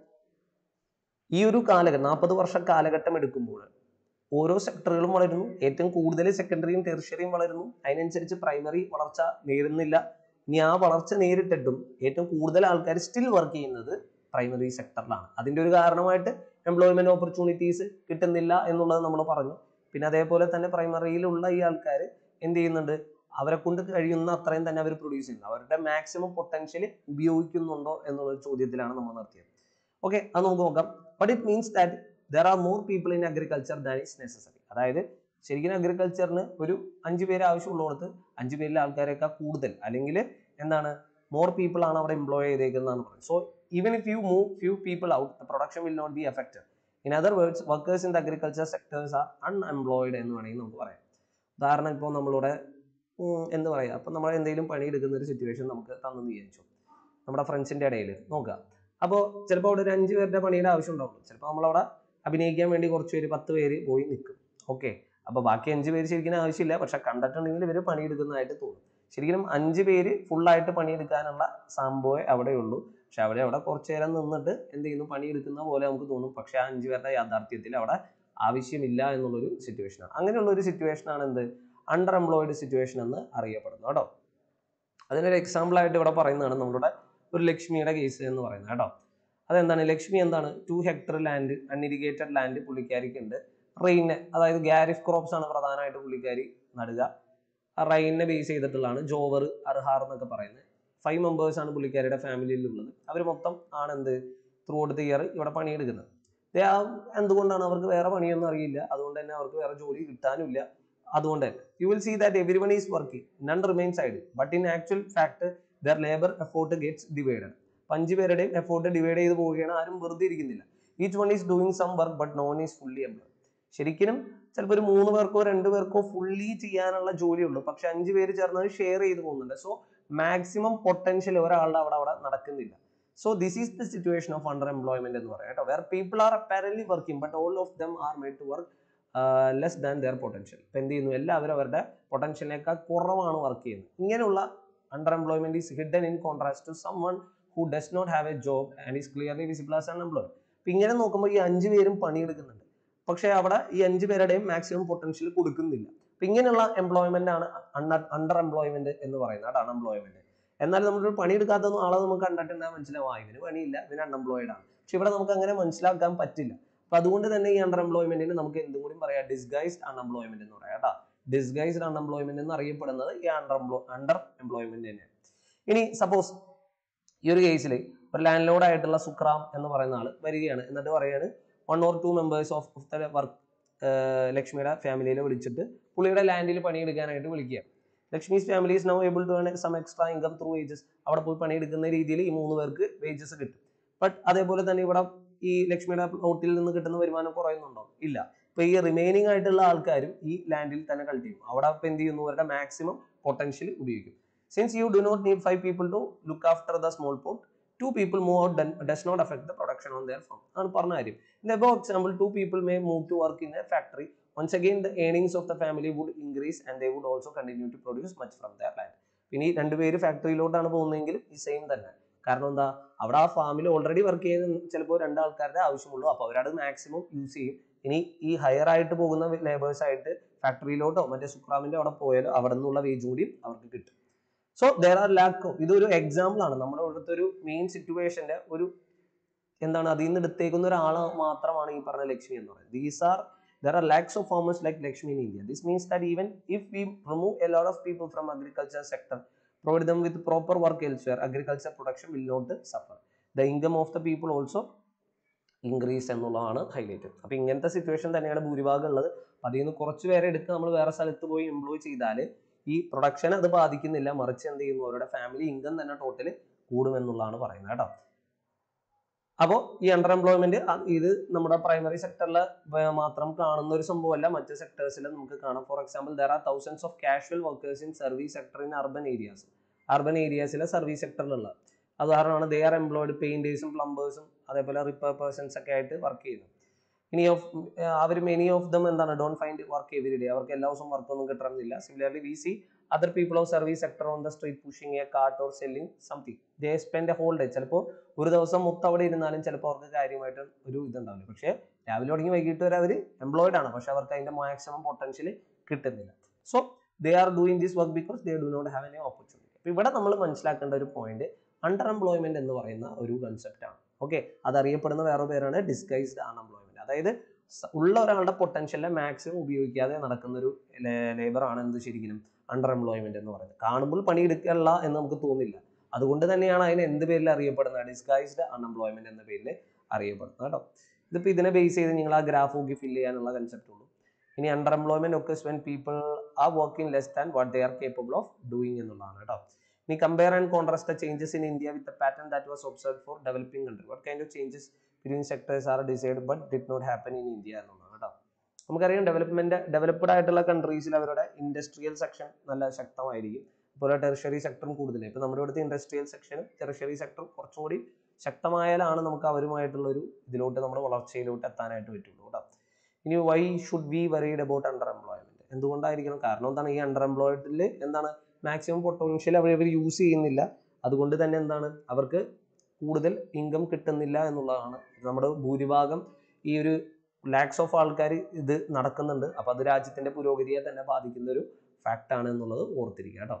ഈ ഒരു കാലഘട്ടം നാൽപ്പത് വർഷ കാലഘട്ടം എടുക്കുമ്പോൾ ഓരോ സെക്ടറുകളും വളരുന്നു ഏറ്റവും കൂടുതൽ സെക്കൻഡറിയും ടെറിഷറിയും വളരുന്നു അതിനനുസരിച്ച് പ്രൈമറി വളർച്ച നേരുന്നില്ല ഇനി ആ വളർച്ച നേരിട്ടിട്ടും ഏറ്റവും കൂടുതൽ ആൾക്കാർ സ്റ്റിൽ വർക്ക് ചെയ്യുന്നത് പ്രൈമറി സെക്ടറിലാണ് അതിന്റെ ഒരു കാരണമായിട്ട് എംപ്ലോയ്മെന്റ് ഓപ്പർച്യൂണിറ്റീസ് കിട്ടുന്നില്ല എന്നുള്ളത് നമ്മൾ പറഞ്ഞു പിന്നെ അതേപോലെ തന്നെ പ്രൈമറിയിലുള്ള ഈ ആൾക്കാർ എന്ത് ചെയ്യുന്നുണ്ട് അവരെ കൊണ്ട് കഴിയുന്ന അത്രയും തന്നെ അവർ പ്രൊഡ്യൂസ് ചെയ്യുന്നു അവരുടെ മാക്സിമം പൊട്ടൻഷ്യൽ ഉപയോഗിക്കുന്നുണ്ടോ എന്നുള്ള ചോദ്യത്തിലാണ് നമ്മൾ നിർത്തിയത് ഓക്കെ അത് നമുക്ക് നോക്കാം but it means that there are more people in agriculture than is necessary അതായത് ശരിക്കും അഗ്രികൾച്ചറിന് ഒരു അഞ്ച് പേര് ആവശ്യമുള്ളിടത്ത് അഞ്ച് പേരിലെ ആൾക്കാരെക്കാൾ കൂടുതൽ അല്ലെങ്കിൽ എന്താണ് മോർ പീപ്പിൾ ആണ് അവിടെ എംപ്ലോയ് ചെയ്തേക്കുന്നതാണ് പറയുന്നത് so even if you move few people out the production will not be affected in other words workers in the agriculture sectors are unemployed എന്ന് വേണമെങ്കിൽ നമുക്ക് പറയാം ഉദാഹരണം ഇപ്പോൾ നമ്മളുടെ ഉം, എന്ത് പറയുക അപ്പം നമ്മൾ എന്തെങ്കിലും പണിയെടുക്കുന്ന ഒരു സിറ്റുവേഷൻ നമുക്ക് തന്നെന്ന് വിചാരിച്ചു നമ്മുടെ ഫ്രണ്ട്സിന്റെ ഇടയിൽ നോക്കുക അപ്പോൾ ചിലപ്പോൾ അവിടെ ഒരു അഞ്ച് പേരുടെ പണിയുടെ ആവശ്യം ഉണ്ടാവുള്ളൂ ചിലപ്പോൾ നമ്മളവിടെ അഭിനയിക്കാൻ വേണ്ടി കുറച്ച് പേര് പത്ത് പേര് പോയി നിൽക്കും ഓക്കെ അപ്പോൾ ബാക്കി അഞ്ച് പേര് ശരിക്കും ആവശ്യമില്ല പക്ഷെ കണ്ടിട്ടുണ്ടെങ്കിൽ ഇവർ പണിയെടുക്കുന്നതായിട്ട് തോന്നും ശരിക്കും അഞ്ച് പേര് ഫുള്ളായിട്ട് പണിയെടുക്കാനുള്ള സംഭവമേ അവിടെയുള്ളൂ പക്ഷെ അവിടെ അവിടെ കുറച്ച് നേരം നിന്നിട്ട് എന്ത് ചെയ്യുന്നു പണിയെടുക്കുന്ന പോലെ നമുക്ക് തോന്നും പക്ഷെ ആ അഞ്ച് പേരുടെ യാഥാർത്ഥ്യത്തിൽ അവിടെ ആവശ്യമില്ല എന്നുള്ളൊരു സിറ്റുവേഷനാണ് അങ്ങനെയുള്ള ഒരു സിറ്റുവേഷനാണ് എന്ത് അണ്ടർ എംപ്ലോയിഡ് സിറ്റുവേഷൻ എന്ന് അറിയപ്പെടുന്നത് കേട്ടോ അതിനൊരു എക്സാമ്പിൾ ആയിട്ട് ഇവിടെ പറയുന്നതാണ് നമ്മളുടെ ഒരു ലക്ഷ്മിയുടെ കേസ് എന്ന് പറയുന്നത് കേട്ടോ അതെന്താണ് ലക്ഷ്മി എന്താണ് two hectare land unirrigated land പുള്ളിക്കാരിക്ക് ഉണ്ട് റെയിന് അതായത് ഗാരിഫ് ക്രോപ്സ് ആണ് പ്രധാനമായിട്ട് പുള്ളിക്കാരി നടുക ആ റെയിനെ ബേസ് ചെയ്തിട്ടുള്ളതാണ് ജോവർ അർഹാർ എന്നൊക്കെ പറയുന്നത് ഫൈവ് മെമ്പേഴ്സ് ആണ് പുള്ളിക്കാരിയുടെ ഫാമിലിയിൽ ഉള്ളത് അവർ മൊത്തം ആണ് എന്ത് ത്രൂ ഔട്ട് ദി ഇയർ ഇവിടെ പണിയെടുക്കുന്നത് ദേ ആ എന്തുകൊണ്ടാണ് അവർക്ക് വേറെ പണിയൊന്നും അറിയില്ല അതുകൊണ്ട് തന്നെ അവർക്ക് വേറെ ജോലി കിട്ടാനുമില്ല അതുകൊണ്ട് തന്നെ you will see that every one is working none remains idle but in actual fact their labour effort gets divided അഞ്ച് പേരുടെയും എഫോർട്ട് ഡിവൈഡ് ചെയ്ത് പോവുകയാണ് ആരും വെറുതെ ഇരിക്കുന്നില്ല each one is doing some work but none is fully employ ശരിക്കും ചിലപ്പോൾ ഒരു മൂന്ന് പേർക്കോ രണ്ട് പേർക്കോ ഫുള്ളി ചെയ്യാനുള്ള ജോലിയുള്ളൂ പക്ഷെ അഞ്ച് പേര് ചേർന്ന് ഷെയർ ചെയ്ത് പോകുന്നുണ്ട് സോ മാക്സിമം പൊട്ടൻഷ്യൽ ഒരാളുടെ അവിടെ അവിടെ നടക്കുന്നില്ല so this is the situation of under employment എന്ന് പറയാം കേട്ടോ where people are apparently working but all of them are made to work less than their potential ഇപ്പം എന്ത് ചെയ്യുന്നു എല്ലാവരും അവരുടെ പൊട്ടൻഷ്യലിനേക്കാൾ കുറവാണ് വർക്ക് ചെയ്യുന്നത് ഇങ്ങനെയുള്ള under employment is hidden in contrast to some one who does not have a job and is clearly visible as unemployed അപ്പം ഇങ്ങനെ നോക്കുമ്പോൾ ഈ അഞ്ച് പേരും പണിയെടുക്കുന്നുണ്ട് പക്ഷേ അവിടെ ഈ അഞ്ച് പേരുടെയും മാക്സിമം പൊട്ടൻഷ്യൽ കൊടുക്കുന്നില്ല അപ്പം ഇങ്ങനെയുള്ള എംപ്ലോയ്മെന്റ് ആണ് അണ്ടർ എംപ്ലോയ്മെന്റ് എന്ന് പറയുന്നത് അതാണ് അൺഎംപ്ലോയ്മെന്റ് എന്നാൽ നമ്മളൊരു പണിയെടുക്കാത്തൊന്നും ആളെ നമുക്ക് കണ്ടിട്ടുണ്ടെങ്കിൽ മനസ്സിലാവും ആ ഇവന് പണിയില്ല ഇവന് അൺഎംപ്ലോയിഡ് ആണ് പക്ഷെ ഇവിടെ നമുക്ക് അങ്ങനെ മനസ്സിലാക്കാൻ പറ്റില്ല അപ്പൊ അതുകൊണ്ട് തന്നെ ഈ അണ്ടർ എംപ്ലോയ്മെന്റിന് നമുക്ക് എന്തും കൂടി പറയാം ഡിസ്ഗൈസ്ഡ് അൺഎംപ്ലോയ്മെന്റ് എന്ന് പറയാം കേട്ടോ ഡിസ്ഗൈസ്ഡ് അൺഎംപ്ലോയ്മെന്റ് എന്ന് അറിയപ്പെടുന്നത് ഈ അണ്ടർ അണ്ടർ എംപ്ലോയ്മെന്റ് തന്നെയാണ് ഇനി സപ്പോസ് ഈ ഒരു കേസിൽ ഒരു ലാൻഡ് ലോഡ് ആയിട്ടുള്ള സുക്രാം എന്ന് പറയുന്ന ആൾ വരികയാണ് എന്നിട്ട് പറയാണ് one or two members of of the work ലക്ഷ്മിയുടെ ഫാമിലിയെ വിളിച്ചിട്ട് പുള്ളിയുടെ ലാൻഡിൽ പണിയെടുക്കാനായിട്ട് വിളിക്കുക Lakshmi's family is now able to earn some extra income through wages അവിടെ പോയി പണിയെടുക്കുന്ന രീതിയിൽ ഈ മൂന്ന് പേർക്ക് വേജസ് കിട്ടും ബട്ട് അതേപോലെ തന്നെ ഇവിടെ ഈ ലക്ഷ്മിയുടെ പ്ലോട്ടിൽ നിന്ന് കിട്ടുന്ന വരുമാനം കുറയുന്നുണ്ടോ ഇല്ല ഇപ്പൊ ഈ റിമൈനിങ് ആയിട്ടുള്ള ആൾക്കാരും ഈ ലാൻഡിൽ തന്നെ കളക്ട് ചെയ്യും അവിടെ ഇപ്പൊ എന്ത് ചെയ്യുന്നു അവരുടെ മാക്സിമം പൊട്ടൻഷ്യൽ ഉപയോഗിക്കും since you do not need five people to look after the small pot two people move out does not affect the production on their farm ആണ് പറഞ്ഞ കാര്യം in above example two people may move to work in a factory once again the earnings of the family would increase and they would also continue to produce much from their land പിന്നെ ഈ രണ്ടുപേര് ഫാക്ടറിയിലോട്ടാണ് പോകുന്നതെങ്കിലും ഈ same തന്നെ കാരണം എന്താ അവിടെ ആ ഫാമിൽ ഓൾറെഡി വർക്ക് ചെയ്യുന്ന ചിലപ്പോൾ രണ്ടാൾക്കാരുടെ ആവശ്യമുള്ളൂ അപ്പോൾ അവരത് മാക്സിമം യൂസ് ചെയ്യും ഇനി ഈ ഹയർ ആയിട്ട് പോകുന്ന ലേബേഴ്സ് ആയിട്ട് ഫാക്ടറിയിലോട്ടോ മറ്റേ സുക്രാമിന്റെ അവിടെ പോയാലോ അവിടെ നിന്നുള്ള വേജും കൂടിയും അവർക്ക് കിട്ടും so there are lack of ഇതൊരു എക്സാമ്പിൾ ആണ് നമ്മുടെ ഇവിടുത്തെ ഒരു മെയിൻ സിറ്റുവേഷന്റെ ഒരു എന്താണ് അതിൽ നിന്ന് എടുത്തേക്കുന്ന ഒരാൾ മാത്രമാണ് ഈ പറഞ്ഞ ലക്ഷ്മി എന്ന് പറയുന്നത് these are there are lakhs of farmers like Lakshmi in India. This means that even if we remove a lot of people from agriculture sector, provide them with proper work elsewhere, agriculture production will not suffer. The income of the people also increase എന്നുള്ളതാണ് highlight അപ്പൊ ഇങ്ങനത്തെ situation തന്നെയാണ് ഭൂരിഭാഗം ഉള്ളത് അപ്പൊ അതിൽ നിന്ന് കുറച്ച് പേരെ എടുത്ത് നമ്മൾ വേറെ സ്ഥലത്ത് പോയി എംപ്ലോയ് ചെയ്താൽ ഈ പ്രൊഡക്ഷൻ അത് ബാധിക്കുന്നില്ല മറിച്ച് എന്ത് ചെയ്യുന്നു അവരുടെ ഫാമിലി ഇൻകം തന്നെ ടോട്ടൽ കൂടുമെന്നുള്ളതാണ് പറയുന്നത് കേട്ടോ അപ്പോൾ ഈ അണ്ടർ എംപ്ലോയ്മെന്റ് ഇത് നമ്മുടെ പ്രൈമറി സെക്ടറിൽ മാത്രം കാണുന്ന ഒരു സംഭവമല്ല മറ്റ് സെക്ടേഴ്സിൽ നമുക്ക് കാണാം for example there are thousands of casual workers in service sector in urban areas urban ഏരിയാസിലെ സർവീസ് സെക്ടറിലുള്ള ഉദാഹരണമാണ് ദേ ആർ എംപ്ലോയിഡ് പെയിന്റേഴ്സും പ്ലംബേഴ്സും അതേപോലെ റിപ്പയർ പേഴ്സൺസ് ഒക്കെ ആയിട്ട് വർക്ക് ചെയ്യുന്നു ഇനി ഓഫ് അവർ മെനി ഓഫ് ദം എന്താണ് don't find work every day അവർക്ക് എല്ലാ ദിവസവും വർക്ക് ഒന്നും കിട്ടണമെന്നില്ല similarly we see other people of service sector on the street pushing a cart or selling something they spend a whole day ചിലപ്പോൾ ഒരു ദിവസം മൊത്തം അവിടെ ഇരുന്നാലും ചിലപ്പോൾ അവർക്ക് കാര്യമായിട്ട് ഒരു ഇതുണ്ടാവില്ല പക്ഷേ രാവിലെ തുടങ്ങി വൈകിട്ട് വരെ അവർ എംപ്ലോയിഡ് ആണ് പക്ഷെ അവർക്ക് അതിന്റെ മാക്സിമം പൊട്ടൻഷ്യൽ കിട്ടുന്നില്ല so they are doing this work because they do not have any opportunity അപ്പൊ ഇവിടെ നമ്മൾ മനസ്സിലാക്കേണ്ട ഒരു പോയിന്റ് അണ്ടർ എംപ്ലോയ്മെന്റ് എന്ന് പറയുന്ന ഒരു കൺസെപ്റ്റ് ആണ് ഓക്കെ അതറിയപ്പെടുന്ന വേറെ പേരാണ് ഡിസ്ഗൈസ്ഡ് അൺഎംപ്ലോയ്മെന്റ് അതായത് സ- ഉള്ള ഒരാളുടെ പൊട്ടൻഷ്യലിനെ മാക്സിമം ഉപയോഗിക്കാതെ നടക്കുന്ന ഒരു ലേബർ ആണ് എന്ത് ശരിക്കും അണ്ടർ എംപ്ലോയ്മെന്റ് എന്ന് പറയുന്നത് കാണുമ്പോൾ പണിയെടുക്കല്ല എന്ന് നമുക്ക് തോന്നില്ല അതുകൊണ്ട് തന്നെയാണ് അതിന് എന്ത് പേരിൽ അറിയപ്പെടുന്നത് ഡിസ്ഗൈസ്ഡ് അൺഎംപ്ലോയ്മെന്റ് എന്ന പേരിൽ അറിയപ്പെടുന്നത് കേട്ടോ ഇതിപ്പോൾ ഇതിനെ ബേസ് ചെയ്ത് നിങ്ങൾ ആ ഗ്രാഫ് നോക്കി ഫില്ല് ചെയ്യാനുള്ള കൺസെപ്റ്റ് ഉള്ളൂ ഇനി അണ്ടർ എംപ്ലോയ്മെന്റ് ഒക്കെ when people are working less than what they are capable of doing എന്നുള്ളതാണ് കേട്ടോ ഇനി compare and contrast the changes in India with pattern that was observe for developing country what kind of changes between sectors are decide but did not happen in India എന്നുള്ളതാണ് കേട്ടോ നമുക്കറിയാം development developed ആയിട്ടുള്ള കൺട്രീസിൽ അവരുടെ industrial section നല്ല ശക്തമായിരിക്കും അതുപോലെ tertiary സെക്ടറും കൂടുതൽ ഇപ്പൊ നമ്മുടെ ഇവിടുത്തെ ഇൻഡസ്ട്രിയൽ സെക്ഷനും ടെറിഷറി സെക്ടറും കുറച്ചും കൂടി ശക്തമായാലാണ് നമുക്ക് അവരുമായിട്ടുള്ള ഒരു ഇതിലോട്ട് നമ്മുടെ വളർച്ചയിലോട്ട് എത്താനായിട്ട് പറ്റുള്ളൂ കേട്ടോ ഇനി why should be worried about under employment എന്തുകൊണ്ടായിരിക്കണം കാരണം എന്താണ് ഈ അണ്ടർ എംപ്ലോയ്ഡിൽ എന്താണ് മാക്സിമം പൊട്ടൻഷ്യൽ അവർ ഇവർ യൂസ് ചെയ്യുന്നില്ല അതുകൊണ്ട് തന്നെ എന്താണ് അവർക്ക് കൂടുതൽ ഇൻകം കിട്ടുന്നില്ല എന്നുള്ളതാണ് നമ്മുടെ ഭൂരിഭാഗം ഈ ഒരു ലാക്സ് ഓഫ് ആൾക്കാർ ഇത് നടക്കുന്നുണ്ട് അപ്പൊ അത് രാജ്യത്തിന്റെ പുരോഗതിയെ തന്നെ ബാധിക്കുന്ന ഒരു ഫാക്ട് ആണ് എന്നുള്ളത് ഓർത്തിരിക്കുക കേട്ടോ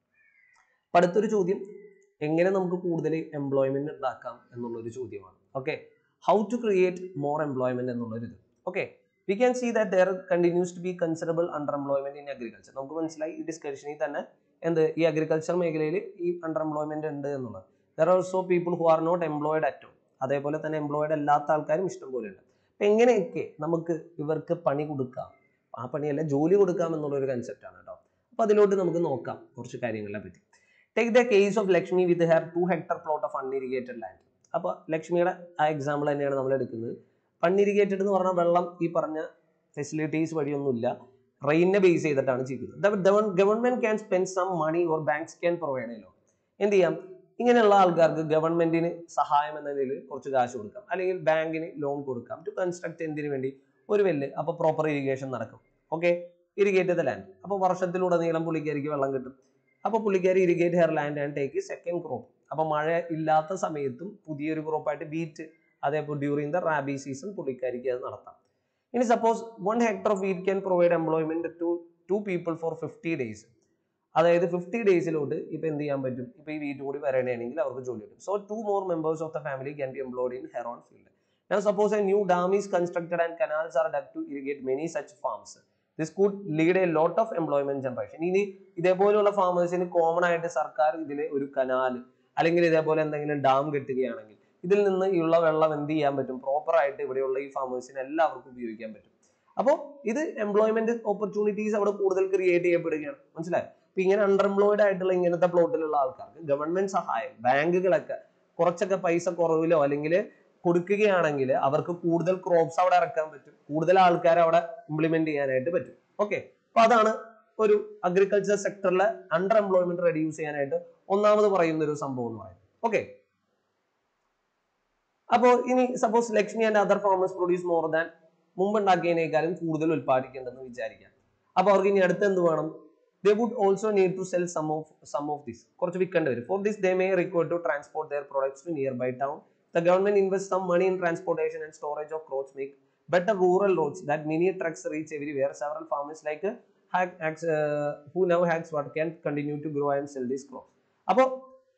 അപ്പൊ അടുത്തൊരു ചോദ്യം എങ്ങനെ നമുക്ക് കൂടുതൽ എംപ്ലോയ്മെന്റ് ഉണ്ടാക്കാം എന്നുള്ളൊരു ചോദ്യമാണ് okay how to create more employment എന്നുള്ളൊരു ഇത് okay we can see that there continues to be considerable under employment in agriculture നമുക്ക് മനസ്സിലായി ഈ ഡിസ്കഷനിൽ തന്നെ എന്ത് ഈ അഗ്രികൾച്ചർ മേഖലയിൽ ഈ അണ്ടർ എംപ്ലോയ്മെന്റ് ഉണ്ട് എന്നുള്ളത് there are also people who are not employed at അതേപോലെ തന്നെ എംപ്ലോയിഡ് അല്ലാത്ത ആൾക്കാരും ഇഷ്ടം പോലെ ഉണ്ട് അപ്പൊ എങ്ങനെയൊക്കെ നമുക്ക് ഇവർക്ക് പണി കൊടുക്കാം ആ പണിയല്ല ജോലി കൊടുക്കാം എന്നുള്ള ഒരു കൺസെപ്റ്റ് ആണ് കേട്ടോ അപ്പൊ അതിലോട്ട് നമുക്ക് നോക്കാം കുറച്ച് കാര്യങ്ങളെ പറ്റി take the case of Lakshmi with her two hectare plot of unirrigated land അപ്പൊ ലക്ഷ്മിയുടെ ആ എക്സാമ്പിൾ തന്നെയാണ് നമ്മൾ എടുക്കുന്നത് അൺഇറിഗേറ്റഡ് എന്ന് പറഞ്ഞാൽ വെള്ളം ഈ പറഞ്ഞ ഫെസിലിറ്റീസ് വഴിയൊന്നുമില്ല റെയിനെ ബേസ് ചെയ്തിട്ടാണ് ചെയ്യുന്നത് government can spend some money or banks can provide low എന്ത് ചെയ്യാം ഇങ്ങനെയുള്ള ആൾക്കാർക്ക് ഗവൺമെന്റിന് സഹായം എന്ന നിലയിൽ കുറച്ച് കാശ് കൊടുക്കാം അല്ലെങ്കിൽ ബാങ്കിന് ലോൺ കൊടുക്കാം ടു കൺസ്ട്രക്ട് എന്തിനു വേണ്ടി ഒരു വെല്ല് അപ്പൊ പ്രോപ്പർ ഇറിഗേഷൻ നടക്കും ഓക്കെ ഇറിഗേറ്റ് ദ ലാൻഡ് അപ്പൊ വർഷത്തിലുടനീളം പുള്ളിക്കാരിക്ക് വെള്ളം കിട്ടും അപ്പൊ പുള്ളിക്കാരി irrigate her land and take second crop അപ്പൊ മഴ ഇല്ലാത്ത സമയത്തും പുതിയൊരു ക്രോപ്പായിട്ട് വീറ്റ് അതേപോലെ ഡ്യൂറിങ് ദ റാബി സീസൺ പുള്ളിക്കാരിക്ക് അത് നടത്താം ഇനി suppose one hectare of wheat can provide employment to two people for fifty days അതായത് ഫിഫ്റ്റി ഡേയ്സിലോട്ട് ഇപ്പൊ എന്ത് ചെയ്യാൻ പറ്റും ഇപ്പൊ ഈ വീട്ട് കൂടി വരണയാണെങ്കിൽ അവർക്ക് ജോലി കിട്ടും so two more members of the family can be employed in her own field Now suppose a new dam is constructed and canals are dug to irrigate many such farms. This could lead a lot of employment generation. ഇനി ഇതേപോലെയുള്ള ഫാമേഴ്സിന് common ആയിട്ട് സർക്കാർ ഇതിൽ ഒരു canal അല്ലെങ്കിൽ ഇതേപോലെ എന്തെങ്കിലും dam കെട്ടുകയാണെങ്കിൽ ഇതിൽ നിന്ന് ഉള്ള വെള്ളം എന്ത് ചെയ്യാൻ പറ്റും പ്രോപ്പർ ആയിട്ട് ഇവിടെയുള്ള ഈ ഫാമേഴ്സിന് എല്ലാവർക്കും ഉപയോഗിക്കാൻ പറ്റും അപ്പോൾ ഇത് എംപ്ലോയ്മെന്റ് ഓപ്പർച്യൂണിറ്റീസ് അവിടെ കൂടുതൽ ക്രിയേറ്റ് ചെയ്യപ്പെടുകയാണ് മനസ്സിലായി അപ്പൊ ഇങ്ങനെ അൺഎംപ്ലോയിഡ് ആയിട്ടുള്ള ഇങ്ങനത്തെ പ്ലോട്ടിലുള്ള ആൾക്കാർക്ക് ഗവൺമെന്റ് സഹായം ബാങ്കുകളൊക്കെ കുറച്ചൊക്കെ പൈസ കുറവിലോ അല്ലെങ്കിൽ കൊടുക്കുകയാണെങ്കിൽ അവർക്ക് കൂടുതൽ ക്രോപ്സ് അവിടെ ഇറക്കാൻ പറ്റും കൂടുതൽ ആൾക്കാരെ അവിടെ ഇംപ്ലിമെന്റ് ചെയ്യാനായിട്ട് പറ്റും ഓക്കെ അപ്പൊ അതാണ് ഒരു അഗ്രികൾച്ചർ സെക്ടറിലെ അണ്ടർ എംപ്ലോയ്മെന്റ് റെഡ്യൂസ് ചെയ്യാനായിട്ട് ഒന്നാമത് പറയുന്ന ഒരു സംഭവം എന്ന് പറയുന്നത് ഓക്കെ അപ്പോൾ ഇനി suppose Lakshmi and other farmers produce more than മുമ്പ് ഉണ്ടാക്കിയതിനേക്കാളും കൂടുതൽ ഉത്പാദിക്കേണ്ടെന്ന് വിചാരിക്കാം അപ്പൊ അവർക്ക് ഇനി അടുത്ത് എന്ത് വേണം they would also need to sell some of some of this കുറച്ച് വിൽക്കേണ്ടി വരും for this they may require to transport their products to nearby town the government invest some money in transportation and storage of crops make better rural roads that many trucks reach everywhere several farmers like uh, who now hacks what can continue to grow and sell these crop അപ്പോൾ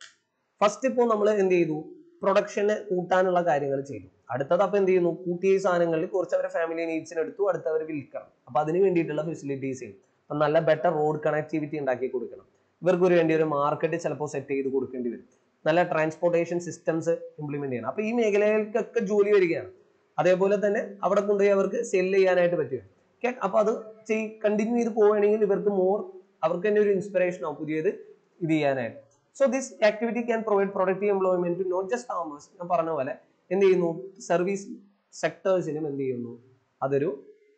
first ഇപ്പോൾ നമ്മൾ എന്ത് ചെയ്തു production കൂട്ടാനുള്ള കാര്യങ്ങൾ ചെയ്തു അടുത്തത് അപ്പൊ എന്ത് ചെയ്യുന്നു കൂട്ടിയ ഈ സാധനങ്ങളിൽ കുറച്ച് അവരെ ഫാമിലി നീഡ്സിന് എടുത്തു അടുത്തവർ വിൽക്കണം അപ്പൊ അതിന് വേണ്ടിയിട്ടുള്ള ഫെസിലിറ്റീസ് ചെയ്യും അപ്പൊ നല്ല ബെറ്റർ റോഡ് കണക്ടിവിറ്റി ഉണ്ടാക്കി കൊടുക്കണം ഇവർക്ക് ഒരു വേണ്ടി ഒരു മാർക്കറ്റ് ചിലപ്പോൾ സെറ്റ് ചെയ്ത് കൊടുക്കേണ്ടി വരും നല്ല ട്രാൻസ്പോർട്ടേഷൻ സിസ്റ്റംസ് ഇംപ്ലിമെന്റ് ചെയ്യണം അപ്പൊ ഈ മേഖലകൾക്കൊക്കെ ജോലി വരികയാണ് അതേപോലെ തന്നെ അവിടെ കൊണ്ടുപോയി അവർക്ക് സെല് ചെയ്യാനായിട്ട് പറ്റുക ഓക്കെ അപ്പൊ അത് കണ്ടിന്യൂ ചെയ്ത് പോവുകയാണെങ്കിൽ ഇവർക്ക് മോർ അവർക്ക് തന്നെ ഒരു ഇൻസ്പിറേഷൻ ആവും പുതിയത് ഇത് ചെയ്യാനായിട്ട് so this activity can provide productive employment to not just farmers ഞാൻ പറഞ്ഞ പോലെ എന്ത് ചെയ്യുന്നു സർവീസ് സെക്ടേഴ്സിനും എന്ത് ചെയ്യുന്നു അതൊരു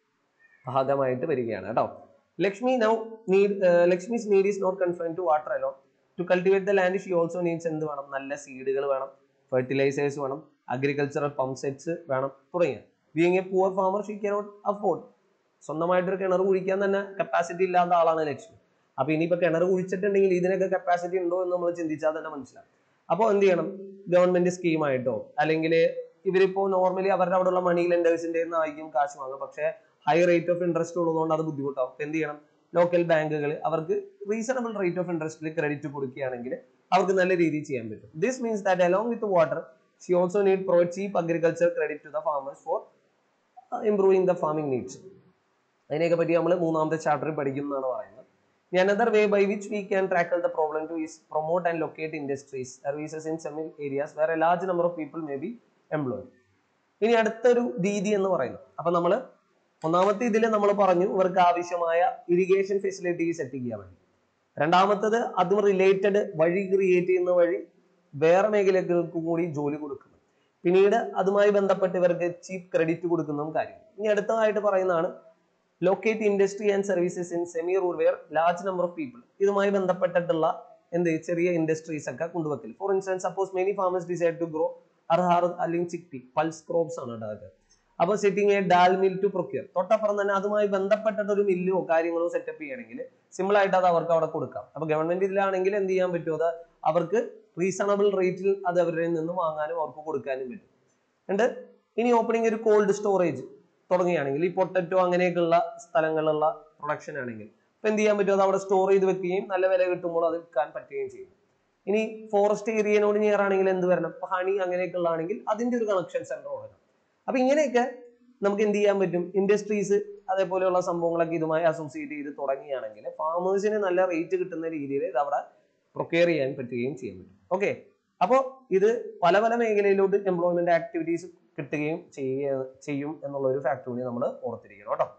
ഭാഗമായിട്ട് വരികയാണ് കേട്ടോ Lakshmi now need Lakshmi's need is not confine to water alone to cultivate the land she also needs എന്ത് വേണം നല്ല സീഡുകൾ വേണം ഫെർട്ടിലൈസേഴ്സ് വേണം അഗ്രികൾച്ചറൽ പമ്പ് സെറ്റ്സ് വേണം തുടങ്ങിയ being a poor farmer she cannot afford സ്വന്തമായിട്ടൊരു കിണർ കുഴിക്കാൻ തന്നെ കപ്പാസിറ്റി ഇല്ലാത്ത ആളാണ് ലക്ഷ്മി അപ്പൊ ഇനിയിപ്പോ കിണർ കുഴിച്ചിട്ടുണ്ടെങ്കിൽ ഇതിനൊക്കെ കപ്പാസിറ്റി ഉണ്ടോ എന്ന് നമ്മൾ ചിന്തിച്ചാൽ തന്നെ മനസ്സിലാവും അപ്പോൾ എന്ത് ചെയ്യണം ഗവൺമെന്റ് സ്കീമായിട്ടോ അല്ലെങ്കിൽ ഇവരിപ്പോ നോർമലി അവരുടെ അവിടെയുള്ള മണി ലെൻഡേഴ്സിന്റെ ആയിരിക്കും കാശ് വാങ്ങുക പക്ഷേ ഹൈ റേറ്റ് ഓഫ് ഇൻട്രസ്റ്റ് ഉള്ളതുകൊണ്ട് അത് ബുദ്ധിമുട്ടാവും അപ്പൊ എന്ത് ചെയ്യണം ലോക്കൽ ബാങ്കുകൾ അവർക്ക് റീസണബിൾ റേറ്റ് ഓഫ് ഇൻട്രസ്റ്റിൽ ക്രെഡിറ്റ് കൊടുക്കുകയാണെങ്കിൽ അവർക്ക് നല്ല രീതിയിൽ ചെയ്യാൻ പറ്റും this means that along with water she also need provide cheap agriculture credit to the farmers for improving the farming needs അതിനെയൊക്കെ പറ്റി നമ്മൾ മൂന്നാമത്തെ ചാപ്റ്ററിൽ പഠിക്കും എന്നാണ് പറയുന്നത് ഇനി another way by which we can tackle the problem to is promote and locate industries services in semi areas where large number of people may be employed ഇനി അടുത്തൊരു രീതി എന്ന് പറയുന്നത് അപ്പൊ നമ്മൾ ഒന്നാമത്തെ ഇതിൽ നമ്മൾ പറഞ്ഞു ഇവർക്ക് ആവശ്യമായ ഇറിഗേഷൻ ഫെസിലിറ്റീസ് സെറ്റ് ചെയ്യാൻ വേണ്ടി രണ്ടാമത്തത് അതും റിലേറ്റഡ് വഴി ക്രിയേറ്റ് ചെയ്യുന്ന വഴി വേറെ മേഖലകൾക്ക് കൂടി ജോലി കൊടുക്കുന്നു പിന്നീട് അതുമായി ബന്ധപ്പെട്ട് ഇവർക്ക് ചീപ്പ് ക്രെഡിറ്റ് കൊടുക്കുന്നതും കാര്യം ഇനി അടുത്തതായിട്ട് പറയുന്നതാണ് locate industry and services in semi rural where large number of people ഇതുമായി ബന്ധപ്പെട്ടിട്ടുള്ള എന്ത് ചെറിയ ഇൻഡസ്ട്രീസ് ഒക്കെ കൊണ്ടുവെക്കൽ for instance suppose many farmers decide to grow arhar അല്ലെങ്കിൽ ചിക്പി പൾസ് ക്രോപ്സ് ആണ് അതൊക്കെ അപ്പൊ setting a dal mill to procure തൊട്ടപ്പുറം തന്നെ അതുമായി ബന്ധപ്പെട്ടിട്ട് ഒരു മില്ലോ കാര്യങ്ങളോ സെറ്റപ്പ് ചെയ്യണമെങ്കിൽ സിമ്പിൾ ആയിട്ട് അത് അവർക്ക് അവിടെ കൊടുക്കാം അപ്പൊ ഗവൺമെന്റ് ഇതിലാണെങ്കിൽ എന്ത് ചെയ്യാൻ പറ്റും അത് അവർക്ക് റീസണബിൾ റേറ്റിൽ അത് അവരിൽ നിന്ന് വാങ്ങാനും അവർക്ക് കൊടുക്കാനും പറ്റും ഉണ്ട് ഇനി ഓപ്പണിംഗ് ഒരു കോൾഡ് സ്റ്റോറേജ് തുടങ്ങുകയാണെങ്കിൽ ഈ പൊട്ടറ്റോ അങ്ങനെയൊക്കെയുള്ള സ്ഥലങ്ങളിലുള്ള പ്രൊഡക്ഷൻ ആണെങ്കിൽ ഇപ്പൊ എന്ത് ചെയ്യാൻ പറ്റും അത് അവിടെ സ്റ്റോർ ചെയ്ത് വെക്കുകയും നല്ല വില കിട്ടുമ്പോൾ അത് വിൽക്കാൻ പറ്റുകയും ചെയ്യും ഇനി ഫോറസ്റ്റ് ഏരിയനോട് നിയർ ആണെങ്കിൽ എന്ത് വരണം ഇപ്പൊ ഹണി അങ്ങനെയൊക്കെ ഉള്ളതാണെങ്കിൽ അതിന്റെ ഒരു കണക്ഷൻ സെന്റർ കൊടുക്കണം അപ്പൊ ഇങ്ങനെയൊക്കെ നമുക്ക് എന്ത് ചെയ്യാൻ പറ്റും ഇൻഡസ്ട്രീസ് അതേപോലെയുള്ള സംഭവങ്ങളൊക്കെ ഇതുമായി അസോസിയേറ്റ് ചെയ്ത് തുടങ്ങുകയാണെങ്കിൽ ഫാമേഴ്സിന് നല്ല റേറ്റ് കിട്ടുന്ന രീതിയിൽ ഇത് അവിടെ പ്രൊക്യർ ചെയ്യാൻ പറ്റുകയും ചെയ്യാൻ പറ്റും ഓക്കെ അപ്പോൾ ഇത് പല പല മേഖലയിലോട്ട് എംപ്ലോയ്മെന്റ് ആക്ടിവിറ്റീസ് കിട്ടുകയും ചെയ്യുക ചെയ്യും എന്നുള്ള ഒരു ഫാക്ടർ കൂടി നമ്മൾ ഓർത്തിരിക്കണം കേട്ടോ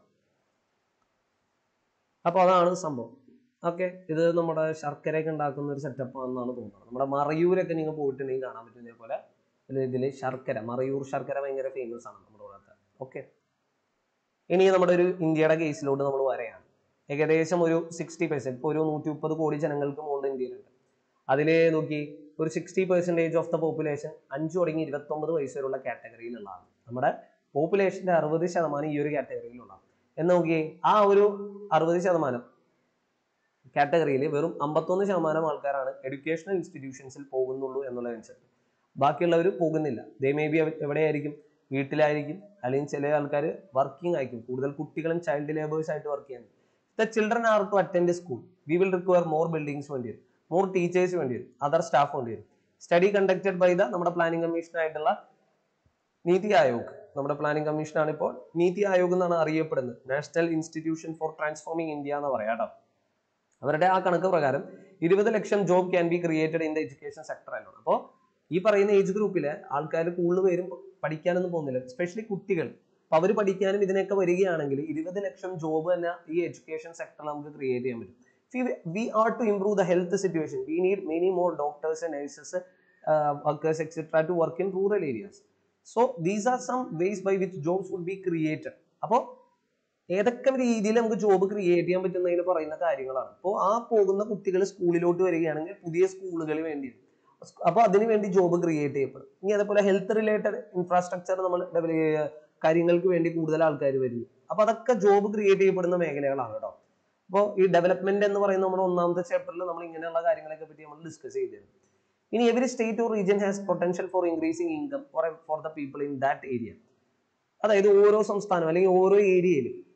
അപ്പോൾ അതാണ് സംഭവം ഓക്കെ ഇത് നമ്മുടെ ശർക്കരയൊക്കെ ഉണ്ടാക്കുന്ന ഒരു സെറ്റപ്പ് ആണെന്നാണ് തോന്നുന്നത് നമ്മുടെ മറയൂരൊക്കെ നിങ്ങൾ പോയിട്ടുണ്ടെങ്കിൽ കാണാൻ പറ്റും ഇതേപോലെ ഇതിൽ ശർക്കര മറയൂർ ശർക്കര ഭയങ്കര ഫേമസ് ആണ് നമ്മുടെ ഭാഗത്ത് ഓക്കെ ഇനി നമ്മുടെ ഒരു ഇന്ത്യയുടെ കേസിലോട്ട് നമ്മൾ വരെയാണ് ഏകദേശം ഒരു സിക്സ്റ്റി പെർസെന്റ് ഇപ്പോൾ ഒരു നൂറ്റി മുപ്പത് കോടി ജനങ്ങൾക്ക് മുകളിൽ ഇന്ത്യയിലുണ്ട് അതിൽ നോക്കി ഒരു sixty percentage of the population അഞ്ചു തുടങ്ങി ഇരുപത്തൊമ്പത് വയസ്സ് വരെയുള്ള കാറ്റഗറിയിലുള്ളതാണ് നമ്മുടെ പോപ്പുലേഷന്റെ അറുപത് ശതമാനം ഈ ഒരു കാറ്റഗറിയിലുള്ളതാണ് എന്ന് നോക്കിയേ ആ ഒരു അറുപത് ശതമാനം കാറ്റഗറിയിൽ വെറും അമ്പത്തൊന്ന് ശതമാനം ആൾക്കാരാണ് എഡ്യൂക്കേഷണൽ ഇൻസ്റ്റിറ്റ്യൂഷൻസിൽ പോകുന്നുള്ളൂ എന്നുള്ളതനുസരിച്ച് ബാക്കിയുള്ളവർ പോകുന്നില്ല ദേ മേ ബി എവിടെയായിരിക്കും വീട്ടിലായിരിക്കും അല്ലെങ്കിൽ ചില ആൾക്കാർ വർക്കിംഗ് ആയിരിക്കും കൂടുതൽ കുട്ടികളും ചൈൽഡ് ലേബേഴ്സ് ആയിട്ട് വർക്ക് ചെയ്യുന്നത് the children are to attend school we will require more buildings വേണ്ടി വരും മോർ ടീച്ചേഴ്സ് വേണ്ടി വരും അതർ സ്റ്റാഫ് വേണ്ടി വരും സ്റ്റഡി കണ്ടക്റ്റഡ് ബൈ ദ നമ്മുടെ പ്ലാനിംഗ് കമ്മീഷൻ ആയിട്ടുള്ള നീതി ആയോഗ് നമ്മുടെ പ്ലാനിംഗ് കമ്മീഷൻ ആണ് ഇപ്പോൾ നീതി ആയോഗ് എന്നാണ് അറിയപ്പെടുന്നത് national institution for transforming India എന്ന് പറയാം കേട്ടോ അവരുടെ ആ കണക്ക് പ്രകാരം ഇരുപത് ലക്ഷം job can be created in the education sector അല്ലാണ് അപ്പോൾ ഈ പറയുന്ന ഏജ് ഗ്രൂപ്പിലെ ആൾക്കാർ കൂടുതൽ പേരും പഠിക്കാനൊന്നും പോകുന്നില്ല എസ്പെഷ്യലി കുട്ടികൾ അപ്പൊ അവർ പഠിക്കാനും ഇതിനൊക്കെ വരികയാണെങ്കിൽ ഇരുപത് ലക്ഷം ജോബ് തന്നെ ഈ എഡ്യൂക്കേഷൻ സെക്ടറിൽ നമുക്ക് ക്രിയേറ്റ് ചെയ്യാൻ പറ്റും we are to improve the health situation we need many more doctors nurses workers etcetera to work in rural areas so these are some ways by which jobs would be created അപ്പോൾ ഏതൊക്കെ രീതിയിൽ നമുക്ക് job create ചെയ്യാൻ പറ്റുന്നതിന് പറയുന്ന കാര്യങ്ങളാണ് അപ്പോൾ ആ പോകുന്ന കുട്ടികൾ സ്കൂളിലോട്ട് വരികയാണെങ്കിൽ പുതിയ സ്കൂളുകൾ വേണ്ടി അപ്പോൾ അതിനു വേണ്ടി ജോബ് ക്രിയേറ്റ് ചെയ്യപ്പെടും ഇനി അതേപോലെ ഹെൽത്ത് റിലേറ്റഡ് ഇൻഫ്രാസ്ട്രക്ചർ നമ്മൾ ഡെവലപ്പ് കാര്യങ്ങൾക്ക് വേണ്ടി കൂടുതൽ ആൾക്കാർ വരുന്നു അപ്പോൾ അതൊക്കെ ജോബ് ക്രിയേറ്റ് ചെയ്യപ്പെടുന്ന മേഖലകളാണ് കേട്ടോ അപ്പോൾ ഈ ഡെവലപ്മെന്റ് എന്ന് പറയുന്ന നമ്മുടെ ഒന്നാമത്തെ ചാപ്റ്ററിൽ നമ്മൾ ഇങ്ങനെയുള്ള കാര്യങ്ങളൊക്കെ പറ്റി നമ്മൾ ഡിസ്കസ് ചെയ്തിരുന്നു ഇനി every state or region has potential for increasing income for for the people in that area അതായത് ഓരോ സംസ്ഥാനം അല്ലെങ്കിൽ ഓരോ ഏരിയയിലും